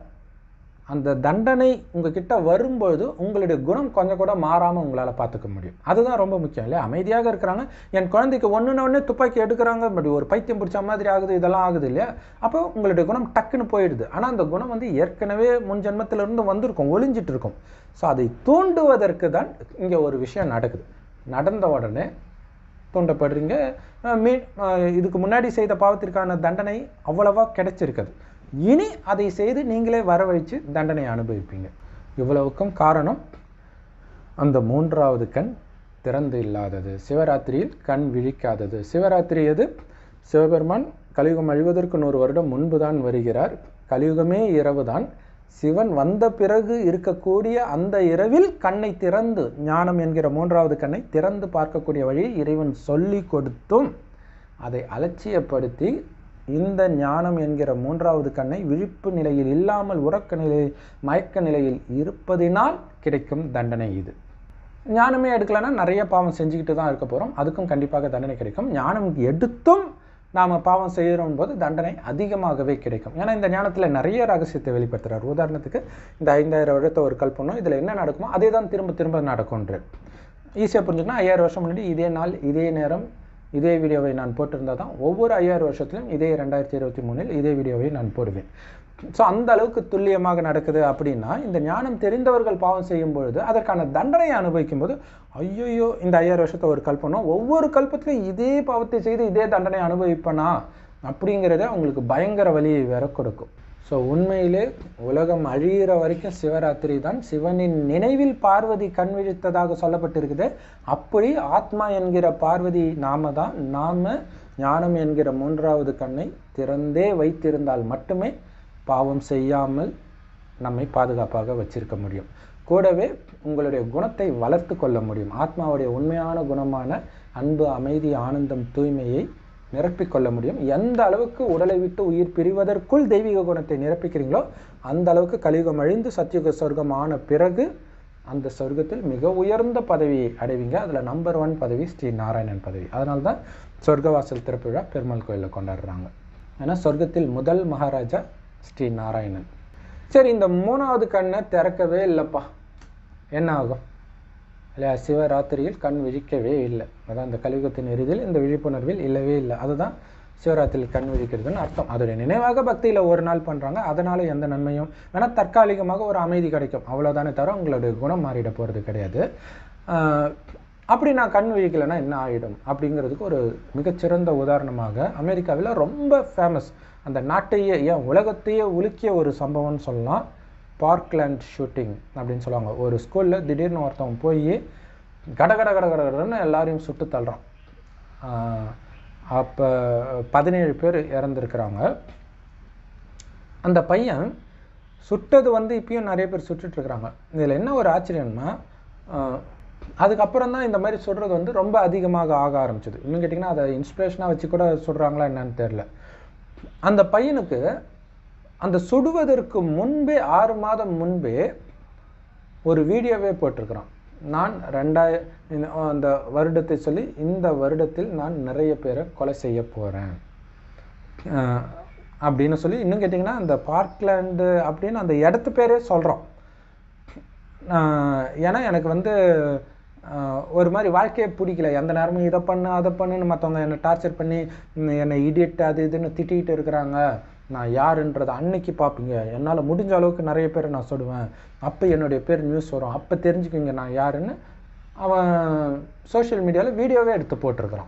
அந்த தண்டனை உங்ககிட்ட வரும்பொழுது உங்களுடைய குணம் கொஞ்சம் கூட மாறாமல் உங்களால் பார்த்துக்க முடியும் அதுதான் ரொம்ப முக்கியம் இல்லையா அமைதியாக இருக்கிறாங்க என் குழந்தைக்கு ஒன்றுன உடனே துப்பாக்கி எடுக்கிறாங்க பட் ஒரு பைத்தியம் பிடிச்ச மாதிரி ஆகுது இதெல்லாம் ஆகுது இல்லையா அப்போ உங்களுடைய குணம் டக்குன்னு போயிடுது ஆனால் அந்த குணம் வந்து ஏற்கனவே முன் ஜென்மத்திலிருந்து வந்திருக்கும் ஒளிஞ்சிட்டு இருக்கும் ஸோ அதை தூண்டுவதற்கு தான் இங்கே ஒரு விஷயம் நடக்குது நடந்த உடனே தூண்டப்படுறீங்க அஹ் மீ அஹ் இதுக்கு முன்னாடி செய்த பாவத்திற்கான தண்டனை அவ்வளவா கிடைச்சிருக்காது இனி அதை செய்து நீங்களே வரவழைச்சு தண்டனை அனுபவிப்பீங்க இவ்வளவுக்கும் காரணம் அந்த மூன்றாவது கண் திறந்து இல்லாதது சிவராத்திரியில் கண் விழிக்காதது சிவராத்திரி எது சிவபெருமான் கலியுகம் அழிவதற்கு நூறு வருடம் முன்பு தான் வருகிறார் கலியுகமே இரவுதான் சிவன் வந்த பிறகு இருக்கக்கூடிய அந்த இரவில் கண்ணை திறந்து ஞானம் என்கிற மூன்றாவது கண்ணை திறந்து பார்க்கக்கூடிய வழியை இறைவன் சொல்லி கொடுத்தும் அதை அலட்சியப்படுத்தி இந்த ஞானம் என்கிற மூன்றாவது கண்ணை விழிப்பு நிலையில் இல்லாமல் உறக்க நிலையில் மயக்க நிலையில் இருப்பதினால் கிடைக்கும் தண்டனை இது ஞானமே எடுக்கலைன்னா நிறைய பாவம் செஞ்சுக்கிட்டு தான் இருக்க போகிறோம் அதுக்கும் கண்டிப்பாக தண்டனை கிடைக்கும் ஞானம் எடுத்தும் நாம் பாவம் செய்கிறோம் போது தண்டனை அதிகமாகவே கிடைக்கும் ஏன்னா இந்த ஞானத்தில் நிறைய ரகசியத்தை வெளிப்படுத்துறார் உதாரணத்துக்கு இந்த ஐந்தாயிரம் வருடத்தை ஒரு கல்பனும் இதில் என்ன நடக்குமோ அதே தான் திரும்ப திரும்ப நடக்கும்ன்ற ஈஸியாக புரிஞ்சுக்கணும் ஐயாயிரம் வருஷம் முன்னாடி இதே நாள் இதே நேரம் இதே வீடியோவை நான் போட்டிருந்தால் தான் ஒவ்வொரு ஐயாயிரம் வருஷத்துலையும் இதே ரெண்டாயிரத்தி இருபத்தி மூணில் இதே வீடியோவை நான் போடுவேன் ஸோ அந்த அளவுக்கு துல்லியமாக நடக்குது அப்படின்னா இந்த ஞானம் தெரிந்தவர்கள் பாவம் செய்யும் பொழுது அதற்கான தண்டனையை அனுபவிக்கும் போது ஐயோ இந்த ஐயாயிரம் வருஷத்தை ஒரு கல்பனம் ஒவ்வொரு கல்பத்திலையும் இதே பாவத்தை செய்து இதே தண்டனை அனுபவிப்பனா அப்படிங்கிறத அவங்களுக்கு பயங்கர வழியை வேற கொடுக்கும் ஸோ உண்மையிலே உலகம் அழியிற வரைக்கும் சிவராத்திரி தான் சிவனின் நினைவில் பார்வதி கண் விழித்ததாக சொல்லப்பட்டிருக்குது அப்படி ஆத்மா என்கிற பார்வதி நாம தான் நாம ஞானம் என்கிற மூன்றாவது கண்ணை திறந்தே வைத்திருந்தால் மட்டுமே பாவம் செய்யாமல் நம்மை பாதுகாப்பாக வச்சிருக்க முடியும் கூடவே உங்களுடைய குணத்தை வளர்த்து கொள்ள முடியும் ஆத்மாவுடைய உண்மையான குணமான அன்பு அமைதி ஆனந்தம் தூய்மையை நிரப்பிக் கொள்ள முடியும் எந்த அளவுக்கு உடலை விட்டு உயிர் பிரிவதற்குள் தெய்வீக குணத்தை நிரப்பிக்கிறீங்களோ அந்த அளவுக்கு கலியுகம் அழிந்து சத்தியுக சொர்க்கம் ஆன பிறகு அந்த சொர்க்கத்தில் மிக உயர்ந்த பதவியை அடைவீங்க அதில் நம்பர் ஒன் பதவி ஸ்ரீ நாராயணன் பதவி அதனால தான் சொர்க்கவாசல் திறப்பு விழா பெருமாள் கோயிலில் கொண்டாடுறாங்க ஏன்னா சொர்க்கத்தில் முதல் மகாராஜா ஸ்ரீ நாராயணன் சரி இந்த மூணாவது கண்ணை திறக்கவே இல்லைப்பா என்ன ஆகும் இல்லையா சிவராத்திரியில் கண் விழிக்கவே இல்லை அதான் இந்த கலியுகத்தின் இறுதியில் இந்த விழிப்புணர்வில் இல்லவே இல்லை அதுதான் சிவராத்திரியில் கண் விழிக்கிறதுன்னு அர்த்தம் அதோடைய நினைவாக பக்தியில் ஒரு நாள் பண்ணுறாங்க அதனால எந்த நன்மையும் வேணா தற்காலிகமாக ஒரு அமைதி கிடைக்கும் அவ்வளோதானே தவிர உங்களுடைய குணம் மாறிட போகிறது கிடையாது ஆஹ் அப்படி நான் கண் விழிக்கலைன்னா என்ன ஆகிடும் அப்படிங்கிறதுக்கு ஒரு மிகச்சிறந்த உதாரணமாக அமெரிக்காவில் ரொம்ப ஃபேமஸ் அந்த நாட்டையே ஏன் உலகத்தையே உலுக்கிய ஒரு சம்பவம்னு சொல்லலாம் பார்க்லேண்ட் ஷூட்டிங் அப்படின்னு சொல்லுவாங்க ஒரு ஸ்கூலில் திடீர்னு ஒருத்தவன் போய் கட கட கட கட கடன்னு எல்லாரையும் சுட்டு தள்ளுறான் அப்போ பதினேழு பேர் இறந்துருக்குறாங்க அந்த பையன் சுட்டது வந்து இப்பயும் நிறைய பேர் சுட்டுட்டு இருக்கிறாங்க இதில் என்ன ஒரு ஆச்சரியம்னா ஆஹ், அதுக்கப்புறம் தான் இந்த மாதிரி சுடுறது வந்து ரொம்ப அதிகமாக ஆக ஆரம்பிச்சது இன்னும் கேட்டிங்கன்னா அதை இன்ஸ்பிரேஷனாக வச்சு கூட சுடுறாங்களா என்னன்னு தெரில அந்த பையனுக்கு அந்த சுடுவதற்கு முன்பே ஆறு மாதம் முன்பே ஒரு வீடியோவே போட்டிருக்கிறான் நான் ரெண்டாய இந்த- அந்த வருடத்தை சொல்லி இந்த வருடத்தில் நான் நிறைய பேரை கொலை செய்ய போகிறேன் அப்படின்னு சொல்லி இன்னும் கேட்டிங்கன்னா அந்த பார்க்லேண்டு அப்படின்னு அந்த இடத்து பேரே சொல்கிறோம் ஏன்னா எனக்கு வந்து ஆஹ், ஒரு மாதிரி வாழ்க்கையே பிடிக்கல எந்த நேரமும் இதை பண்ணு அதை பண்ணுன்னு மற்றவங்க என்னை டார்ச்சர் பண்ணி ம், என்னை இடியட் அது இதுன்னு திட்டிகிட்டு இருக்கிறாங்க நான் யாருன்றதை அன்னைக்கு பார்ப்பீங்க என்னால் முடிஞ்ச அளவுக்கு நிறைய பேரை நான் சொல்லுவேன் அப்போ என்னுடைய பேர் நியூஸ் வரும் அப்போ தெரிஞ்சுக்குங்க நான் யாருன்னு அவன் சோஷியல் மீடியாவில் வீடியோவே எடுத்து போட்டிருக்கிறான்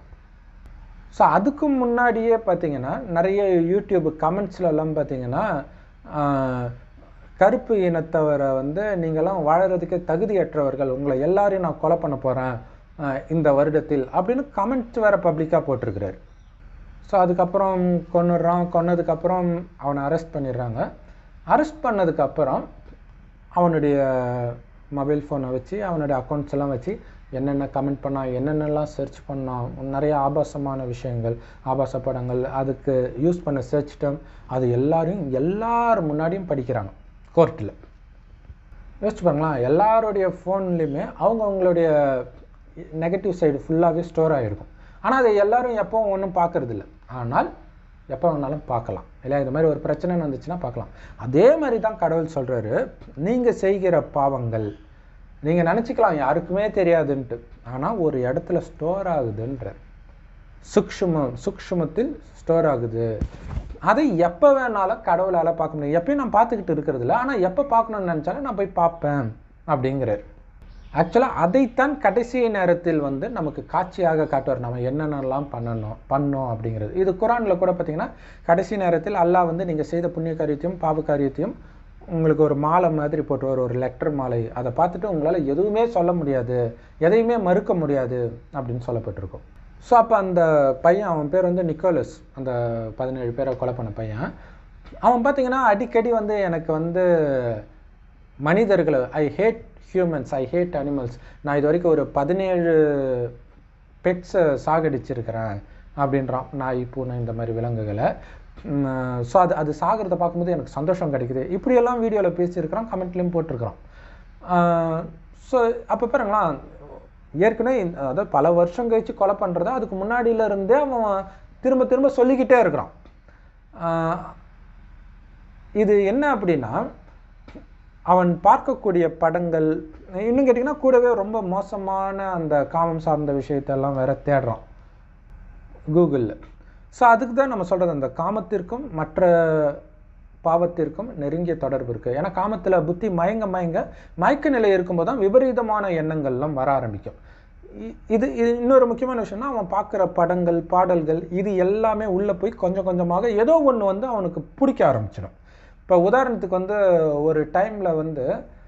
ஸோ அதுக்கு முன்னாடியே பார்த்தீங்கன்னா நிறைய யூடியூப் கமெண்ட்ஸ்ல எல்லாம் பார்த்தீங்கன்னா ஆஹ், கருப்பு இனத்தவரை வந்து நீங்களாம் வாழறதுக்கு தகுதியற்றவர்கள் உங்களை எல்லாரையும் நான் கொலை பண்ண போகிறேன் இந்த வருடத்தில் அப்படின்னு கமெண்ட்ஸ் வேற பப்ளிக்காக போட்டிருக்கிறாரு ஸோ அதுக்கப்புறம் கொன்னுடுறான் கொன்னதுக்கப்புறம் அவனை அரெஸ்ட் பண்ணிடுறாங்க அரெஸ்ட் பண்ணதுக்கப்புறம் அவனுடைய மொபைல் ஃபோனை வச்சு அவனுடைய அக்கௌண்ட்ஸ் எல்லாம் வச்சு என்னென்ன கமெண்ட் பண்ணான் என்னென்னலாம் சர்ச் பண்ணான் நிறைய ஆபாசமான விஷயங்கள் ஆபாச படங்கள் அதுக்கு யூஸ் பண்ண சர்ச் டேர்ம் அது எல்லாரையும் எல்லார் முன்னாடியும் படிக்கிறாங்க கோர்ட்டில் யோசிச்சு பாருங்களேன் எல்லாருடைய ஃபோன்லேயுமே அவங்க அவங்களுடைய நெகட்டிவ் சைடு ஃபுல்லாகவே ஸ்டோர் ஆகிருக்கும் ஆனால் அதை எல்லாரும் எப்பவும் ஒன்றும் பார்க்கறதில்ல ஆனால் எப்போ வேணாலும் பார்க்கலாம் இல்லையா இது மாதிரி ஒரு பிரச்சனைன்னு வந்துச்சுன்னா பார்க்கலாம் அதே மாதிரி தான் கடவுள் சொல்கிறாரு நீங்கள் செய்கிற பாவங்கள் நீங்கள் நினச்சிக்கலாம் யாருக்குமே தெரியாதுன்ட்டு ஆனால் ஒரு இடத்துல ஸ்டோர் ஆகுதுன்றார் சுக்ஷுமம் சுக்ஷுமத்தில் ஸ்டோர் ஆகுது அதை எப்போ வேணாலும் கடவுளால் பார்க்க முடியும் எப்பயும் நான் பார்த்துக்கிட்டு இருக்கிறது இல்லை ஆனால் எப்போ பார்க்கணும்னு நினச்சாலும் நான் போய் பார்ப்பேன் அப்படிங்கிறார் ஆக்சுவலாக அதைத்தான் கடைசி நேரத்தில் வந்து நமக்கு காட்சியாக காட்டுவார் நம்ம என்னென்னலாம் பண்ணணும் பண்ணோம் அப்படிங்கிறது இது குரானில் கூட பார்த்தீங்கன்னா கடைசி நேரத்தில் அல்லாஹ் வந்து நீங்கள் செய்த புண்ணிய காரியத்தையும் பாவ காரியத்தையும் உங்களுக்கு ஒரு மாலை மாதிரி போட்டுருவார் ஒரு லெட்டர் மாலை அதை பார்த்துட்டு உங்களால் எதுவுமே சொல்ல முடியாது எதையுமே மறுக்க முடியாது அப்படின்னு சொல்லப்பட்டிருக்கும் ஸோ அப்போ அந்த பையன் அவன் பேர் வந்து நிக்கோலஸ் அந்த பதினேழு பேரை கொலை பண்ண பையன் அவன் பார்த்தீங்கன்னா அடிக்கடி வந்து எனக்கு வந்து மனிதர்களை I hate humans I hate animals நான் இது வரைக்கும் ஒரு பதினேழு பெட்ஸை சாகடிச்சிருக்கிறேன் அப்படின்றான் நாய் பூனை இந்த மாதிரி விலங்குகளை ஸோ அது அது சாகிறத பார்க்கும்போது எனக்கு சந்தோஷம் கிடைக்குது இப்படியெல்லாம் வீடியோவில் பேசியிருக்கிறான் கமெண்ட்லேயும் போட்டிருக்கிறான் ஸோ அப்போ பாருங்களேன் ஏற்கனவே இந்த- அதாவது பல வருஷம் கழிச்சு கொலை பண்ணுறத அதுக்கு முன்னாடியில இருந்தே அவன் திரும்ப திரும்ப சொல்லிக்கிட்டே இருக்கிறான் ஆஹ் இது என்ன அப்படின்னா அவன் பார்க்கக்கூடிய படங்கள் இன்னும் கேட்டிங்கன்னா கூடவே ரொம்ப மோசமான அந்த காமம் சார்ந்த விஷயத்தெல்லாம் வேற தேடுறான் கூகுளில் ஸோ அதுக்கு தான் நம்ம சொல்கிறது அந்த காமத்திற்கும் மற்ற பாவத்திற்கும் நெருங்கிய தொடர்பு இருக்குது ஏன்னா காமத்தில் புத்தி மயங்க மயங்க மயக்க நிலை இருக்கும்போது தான் விபரீதமான எண்ணங்கள்லாம் வர ஆரம்பிக்கும் இ- இது இது இன்னொரு முக்கியமான விஷயம்னா அவன் பார்க்குற படங்கள் பாடல்கள் இது எல்லாமே உள்ளே போய் கொஞ்சம் கொஞ்சமாக ஏதோ ஒன்று வந்து அவனுக்கு பிடிக்க ஆரம்பிச்சிடும் இப்போ உதாரணத்துக்கு வந்து ஒரு டைமில் வந்து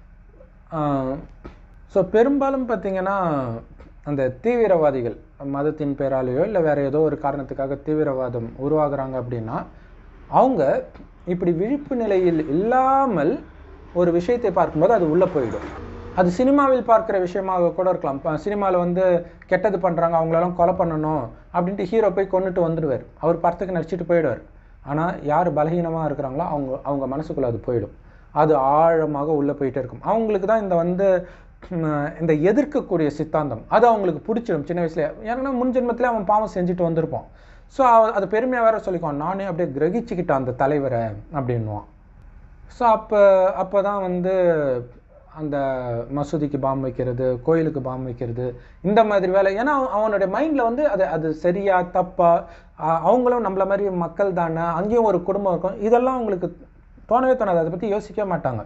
ஸோ பெரும்பாலும் பார்த்தீங்கன்னா அந்த தீவிரவாதிகள் மதத்தின் பேராலேயோ இல்லை வேற ஏதோ ஒரு காரணத்துக்காக தீவிரவாதம் உருவாகுறாங்க அப்படின்னா அவங்க இப்படி விழிப்பு நிலையில் இல்லாமல் ஒரு விஷயத்தை பார்க்கும்போது அது உள்ளே போயிடும் அது சினிமாவில் பார்க்குற விஷயமாக கூட இருக்கலாம் இப்போ சினிமாவில் வந்து கெட்டது பண்ணுறாங்க அவங்களெல்லாம் கொலை பண்ணணும் அப்படின்ட்டு ஹீரோ போய் கொண்டுட்டு வந்துடுவார் அவர் படத்துக்கு நடிச்சிட்டு போயிடுவார் ஆனால் யார் பலகீனமாக இருக்கிறாங்களோ அவங்க அவங்க மனசுக்குள்ளே அது போயிடும் அது ஆழமாக உள்ளே போயிட்டே இருக்கும் அவங்களுக்கு தான் இந்த வந்து ம், இந்த எதிர்க்கக்கூடிய சித்தாந்தம் அது அவங்களுக்கு பிடிச்சிடும் சின்ன வயசுல ஏன்னா முன் ஜென்மத்திலே அவன் பாவம் செஞ்சுட்டு வந்திருப்பான் ஸோ அது பெருமையாக வேற சொல்லிக்குவான் நானே அப்படியே கிரகிச்சுக்கிட்டேன் அந்த தலைவரை அப்படின்னுவான் ஸோ அப்போ அப்போ தான் வந்து அந்த மசூதிக்கு பாம் வைக்கிறது கோயிலுக்கு பாம் வைக்கிறது இந்த மாதிரி வேலை ஏன்னா அவன் அவனுடைய மைண்டில் வந்து அது அது சரியா தப்பா அ- அவங்களும் நம்மள மாதிரி மக்கள் தானே அங்கேயும் ஒரு குடும்பம் இருக்கும் இதெல்லாம் அவங்களுக்கு தோணவே தோணாது அதை பற்றி யோசிக்கவே மாட்டாங்க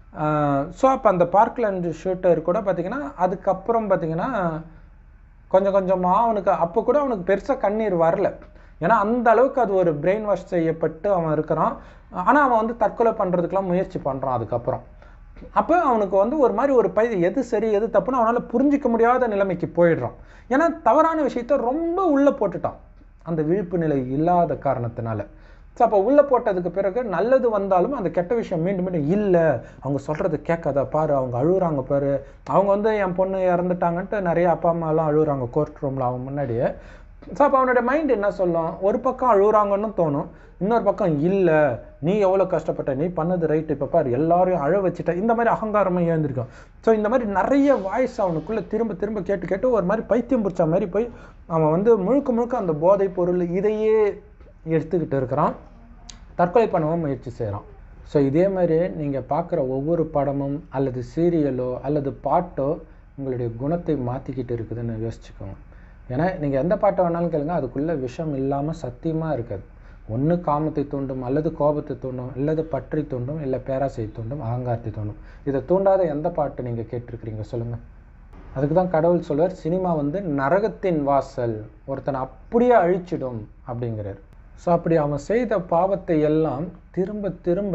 ஸோ அப்போ அந்த பார்க்லேண்ட் ஷூட்டர் கூட பார்த்தீங்கன்னா அதுக்கப்புறம் பார்த்தீங்கன்னா கொஞ்சம் கொஞ்சமாக அவனுக்கு அப்போ கூட அவனுக்கு பெருசாக கண்ணீர் வரல ஏன்னா அந்த அளவுக்கு அது ஒரு பிரெயின் வாஷ் செய்யப்பட்டு அவன் இருக்கிறான் ஆனால் அவன் வந்து தற்கொலை பண்ணுறதுக்கெலாம் முயற்சி பண்ணுறான் அதுக்கப்புறம் அப்போ அவனுக்கு வந்து ஒரு மாதிரி ஒரு பை எது சரி எது தப்புன்னு அவனால் புரிஞ்சிக்க முடியாத நிலைமைக்கு போயிடுறான் ஏன்னா தவறான விஷயத்த ரொம்ப உள்ளே போட்டுட்டான் அந்த விழிப்பு நிலை இல்லாத காரணத்தினால ஸோ அப்போ உள்ளே போட்டதுக்கு பிறகு நல்லது வந்தாலும் அந்த கெட்ட விஷயம் மீண்டும் மீண்டும் இல்லை அவங்க சொல்கிறது கேட்காத பாரு அவங்க அழுகுறாங்க பாரு அவங்க வந்து என் பொண்ணு இறந்துட்டாங்கன்ட்டு நிறைய அப்பா அம்மாலாம் அழுகுறாங்க கோர்ட் ரூமில் அவன் முன்னாடியே ஸோ அப்போ அவனோட மைண்ட் என்ன சொல்லும் ஒரு பக்கம் அழுகுறாங்கன்னு தோணும் இன்னொரு பக்கம் இல்லை நீ எவ்வளோ கஷ்டப்பட்ட நீ பண்ணது ரைட்டு இப்போ பாரு எல்லாரையும் அழ வச்சுட்ட இந்த மாதிரி அகங்காரமாக ஏந்திருக்கும் ஸோ இந்த மாதிரி நிறைய வாய்ஸ் அவனுக்குள்ளே திரும்ப திரும்ப கேட்டு கேட்டு ஒரு மாதிரி பைத்தியம் பிடிச்ச மாதிரி போய் அவன் வந்து முழுக்க முழுக்க அந்த போதைப் பொருள் இதையே எடுத்துக்கிட்டு இருக்கிறான் தற்கொலை பண்ணவும் முயற்சி செய்கிறான் ஸோ இதே மாதிரி நீங்கள் பார்க்குற ஒவ்வொரு படமும் அல்லது சீரியலோ அல்லது பாட்டோ உங்களுடைய குணத்தை மாற்றிக்கிட்டு இருக்குதுன்னு யோசிச்சுக்கோங்க ஏன்னா நீங்கள் எந்த பாட்டை வேணாலும் கேளுங்க அதுக்குள்ளே விஷம் இல்லாமல் சத்தியமாக இருக்காது ஒன்று காமத்தை தூண்டும் அல்லது கோபத்தை தூண்டும் அல்லது பற்றி தூண்டும் இல்லை பேராசை தூண்டும் அகங்காரத்தை தூண்டும் இதை தூண்டாத எந்த பாட்டு நீங்கள் கேட்டிருக்கிறீங்க சொல்லுங்கள் அதுக்கு தான் கடவுள் சொல்வார் சினிமா வந்து நரகத்தின் வாசல் ஒருத்தனை அப்படியே அழிச்சிடும் அப்படிங்கிறார் ஸோ அப்படி அவன் செய்த பாவத்தை எல்லாம் திரும்ப திரும்ப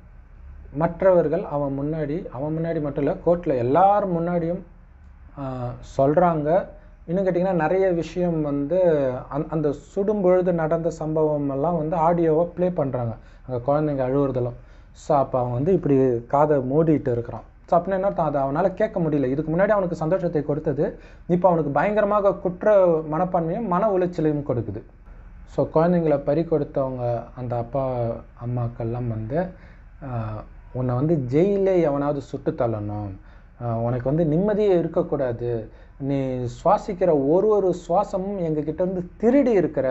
மற்றவர்கள் அவன் முன்னாடி அவன் முன்னாடி மட்டும் இல்லை கோர்ட்டில் எல்லார் முன்னாடியும் சொல்கிறாங்க இன்னும் கேட்டிங்கன்னா நிறைய விஷயம் வந்து அந் அந்த சுடும் பொழுது நடந்த சம்பவம் எல்லாம் வந்து ஆடியோவை ப்ளே பண்ணுறாங்க அங்கே குழந்தைங்க அழுவுறதெல்லாம் ஸோ அப்போ அவன் வந்து இப்படி காதை மூடிட்டு இருக்கிறான் ஸோ அப்படின்னா என்ன அர்த்தம்? அதை அவனால் கேட்க முடியல இதுக்கு முன்னாடி அவனுக்கு சந்தோஷத்தை கொடுத்தது இப்போ அவனுக்கு பயங்கரமாக குற்ற மனப்பான்மையும் மன உளைச்சலையும் கொடுக்குது ஸோ குழந்தைங்கள பறி கொடுத்தவங்க அந்த அப்பா அம்மாக்கள்லாம் வந்து ஆஹ், உன்னை வந்து ஜெயிலே எவனாவது சுட்டு தள்ளணும் ஆஹ், உனக்கு வந்து நிம்மதியே இருக்கக்கூடாது நீ சுவாசிக்கிற ஒரு ஒரு சுவாசமும் எங்ககிட்ட இருந்து திருடி இருக்கிற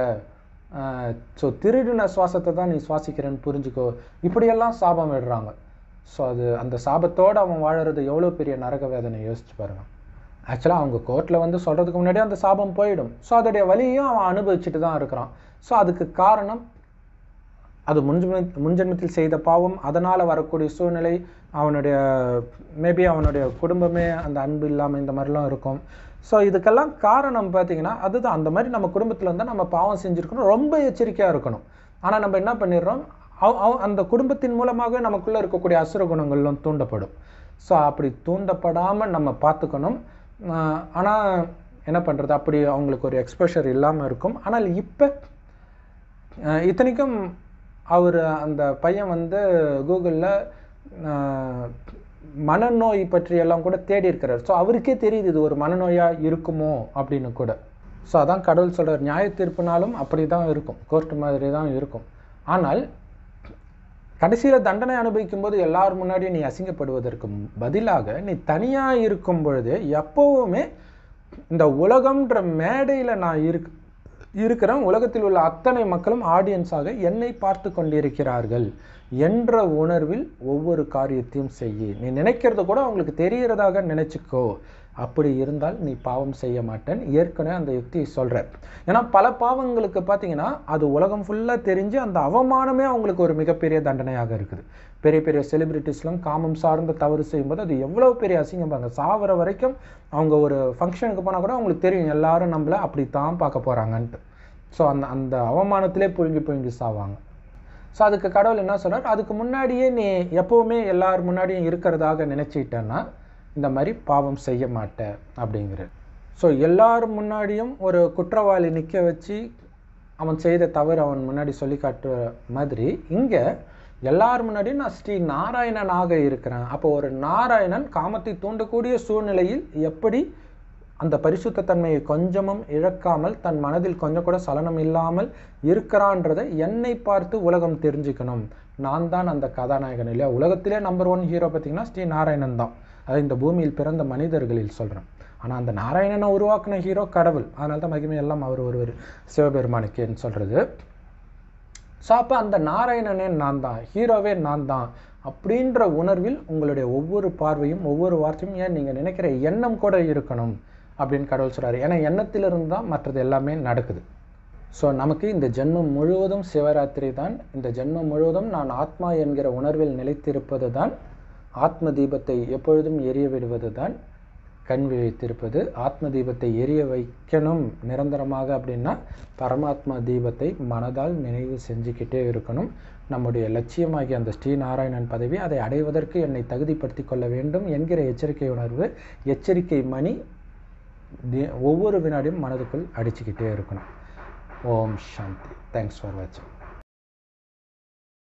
ஸோ திருடின சுவாசத்தை தான் நீ சுவாசிக்கிறேன்னு புரிஞ்சுக்கோ இப்படியெல்லாம் சாபம் விடுறாங்க ஸோ அது அந்த சாபத்தோடு அவன் வாழறது எவ்வளோ பெரிய நரக வேதனை யோசிச்சு பாருங்க ஆக்சுவலாக அவங்க கோர்ட்டில் வந்து சொல்கிறதுக்கு முன்னாடியே அந்த சாபம் போயிடும் ஸோ அதோடைய வலியையும் அவன் அனுபவிச்சுட்டு தான் இருக்கிறான் ஸோ அதுக்கு காரணம் அது முன்ஜென்ம முன்ஜென்மத்தில் செய்த பாவம் அதனால் வரக்கூடிய சூழ்நிலை அவனுடைய மேபி அவனுடைய குடும்பமே அந்த அன்பு இல்லாமல் இந்த மாதிரிலாம் இருக்கும் ஸோ இதுக்கெல்லாம் காரணம் பார்த்தீங்கன்னா அதுதான் அந்த மாதிரி நம்ம குடும்பத்தில் இருந்தால் நம்ம பாவம் செஞ்சுருக்கணும் ரொம்ப எச்சரிக்கையாக இருக்கணும் ஆனால் நம்ம என்ன பண்ணிடுறோம் அவ- அவ- அந்த குடும்பத்தின் மூலமாக நமக்குள்ளே இருக்கக்கூடிய அசுர குணங்கள்லாம் தூண்டப்படும் ஸோ அப்படி தூண்டப்படாமல் நம்ம பார்த்துக்கணும் ஆனால் என்ன பண்ணுறது அப்படி அவங்களுக்கு ஒரு எக்ஸ்போஷர் இல்லாமல் இருக்கும் ஆனால் இப்போ அஹ் இத்தனைக்கும் அவர் அந்த பையன் வந்து கூகுளில் மனநோய் பற்றி எல்லாம் கூட தேடி இருக்கிறார் ஸோ அவருக்கே தெரியுது இது ஒரு மனநோயாக இருக்குமோ அப்படின்னு கூட ஸோ அதான் கடவுள் சொல்கிறார் நியாய தீர்ப்புனாலும் அப்படி தான் இருக்கும் கோர்ட் மாதிரி தான் இருக்கும் ஆனால் கடைசியில் தண்டனை அனுபவிக்கும் போது எல்லார் முன்னாடியும் நீ அசிங்கப்படுவதற்கு பதிலாக நீ தனியாக இருக்கும் பொழுது எப்போவுமே இந்த உலகம்ன்ற மேடையில் நான் இருக் இருக்கிறேன் உலகத்தில் உள்ள அத்தனை மக்களும் ஆடியன்ஸாக என்னை பார்த்து கொண்டிருக்கிறார்கள் என்ற உணர்வில் ஒவ்வொரு காரியத்தையும் செய்யி நீ நினைக்கிறது கூட அவங்களுக்கு தெரிகிறதாக நினைச்சுக்கோ அப்படி இருந்தால் நீ பாவம் செய்ய மாட்டேன் ஏற்கனவே அந்த யுக்தியை சொல்கிறார் ஏன்னா பல பாவங்களுக்கு பார்த்தீங்கன்னா அது உலகம் ஃபுல்லாக தெரிஞ்சு அந்த அவமானமே அவங்களுக்கு ஒரு மிகப்பெரிய தண்டனையாக இருக்குது பெரிய பெரிய செலிபிரிட்டிஸ்லாம் காமம் சார்ந்த தவறு செய்யும்போது அது எவ்வளோ பெரிய அசிங்கம் பாருங்க சாவர வரைக்கும் அவங்க ஒரு ஃபங்க்ஷனுக்கு போனால் கூட அவங்களுக்கு தெரியும் எல்லாரும் நம்மள அப்படி தான் பார்க்க போகிறாங்கன்ட்டு ஸோ அந்த அந்த அவமானத்திலே புழுங்கி புழுங்கி சாவாங்க ஸோ அதுக்கு கடவுள் என்ன சொல்றார் அதுக்கு முன்னாடியே நீ எப்போவுமே எல்லார் முன்னாடியும் இருக்கிறதாக நினச்சிட்டேன்னா இந்த மாதிரி பாவம் செய்ய மாட்ட அப்படிங்கிற ஸோ எல்லார் முன்னாடியும் ஒரு குற்றவாளி நிற்க வச்சு அவன் செய்த தவறு அவன் முன்னாடி சொல்லி காட்டுற மாதிரி இங்கே எல்லார் முன்னாடியும் நான் ஸ்ரீ நாராயணனாக இருக்கிறேன் அப்போ ஒரு நாராயணன் காமத்தை தூண்டக்கூடிய சூழ்நிலையில் எப்படி அந்த பரிசுத்த தன்மையை கொஞ்சமும் இழக்காமல் தன் மனதில் கொஞ்சம் கூட சலனம் இல்லாமல் இருக்கிறான்றதை என்னை பார்த்து உலகம் தெரிஞ்சுக்கணும் நான் தான் அந்த கதாநாயகன் இல்லையா உலகத்திலே நம்பர் ஒன் ஹீரோ பார்த்தீங்கன்னா ஸ்ரீ நாராயணன் தான் அது இந்த பூமியில் பிறந்த மனிதர்களில் சொல்கிறேன் ஆனால் அந்த நாராயணனை உருவாக்குன ஹீரோ கடவுள் அதனால தான் மகிமை எல்லாம் அவர் ஒருவர் சிவபெருமானுக்கேன்னு சொல்கிறது ஸோ அப்போ அந்த நாராயணனே நான் தான் ஹீரோவே நான் தான் அப்படின்ற உணர்வில் உங்களுடைய ஒவ்வொரு பார்வையும் ஒவ்வொரு வார்த்தையும் ஏன் நீங்கள் நினைக்கிற எண்ணம் கூட இருக்கணும் அப்படின்னு கடவுள் சொல்கிறாரு ஏன்னா எண்ணத்திலிருந்து தான் மற்றது எல்லாமே நடக்குது ஸோ நமக்கு இந்த ஜென்மம் முழுவதும் சிவராத்திரி தான் இந்த ஜென்மம் முழுவதும் நான் ஆத்மா என்கிற உணர்வில் நிலைத்திருப்பது தான் ஆத்ம தீபத்தை எப்பொழுதும் எரிய விடுவது தான் கண் விழித்திருப்பது ஆத்ம தீபத்தை எரிய வைக்கணும் நிரந்தரமாக அப்படின்னா பரமாத்மா தீபத்தை மனதால் நினைவு செஞ்சுக்கிட்டே இருக்கணும் நம்முடைய லட்சியமாகிய அந்த ஸ்ரீநாராயணன் பதவி அதை அடைவதற்கு என்னை தகுதிப்படுத்தி கொள்ள வேண்டும் என்கிற எச்சரிக்கை உணர்வு எச்சரிக்கை மணி தி- ஒவ்வொரு வினாடியும் மனதுக்குள் அடிச்சுக்கிட்டே இருக்கணும் ஓம் சாந்தி தேங்க்ஸ் ஃபார் வாட்சிங்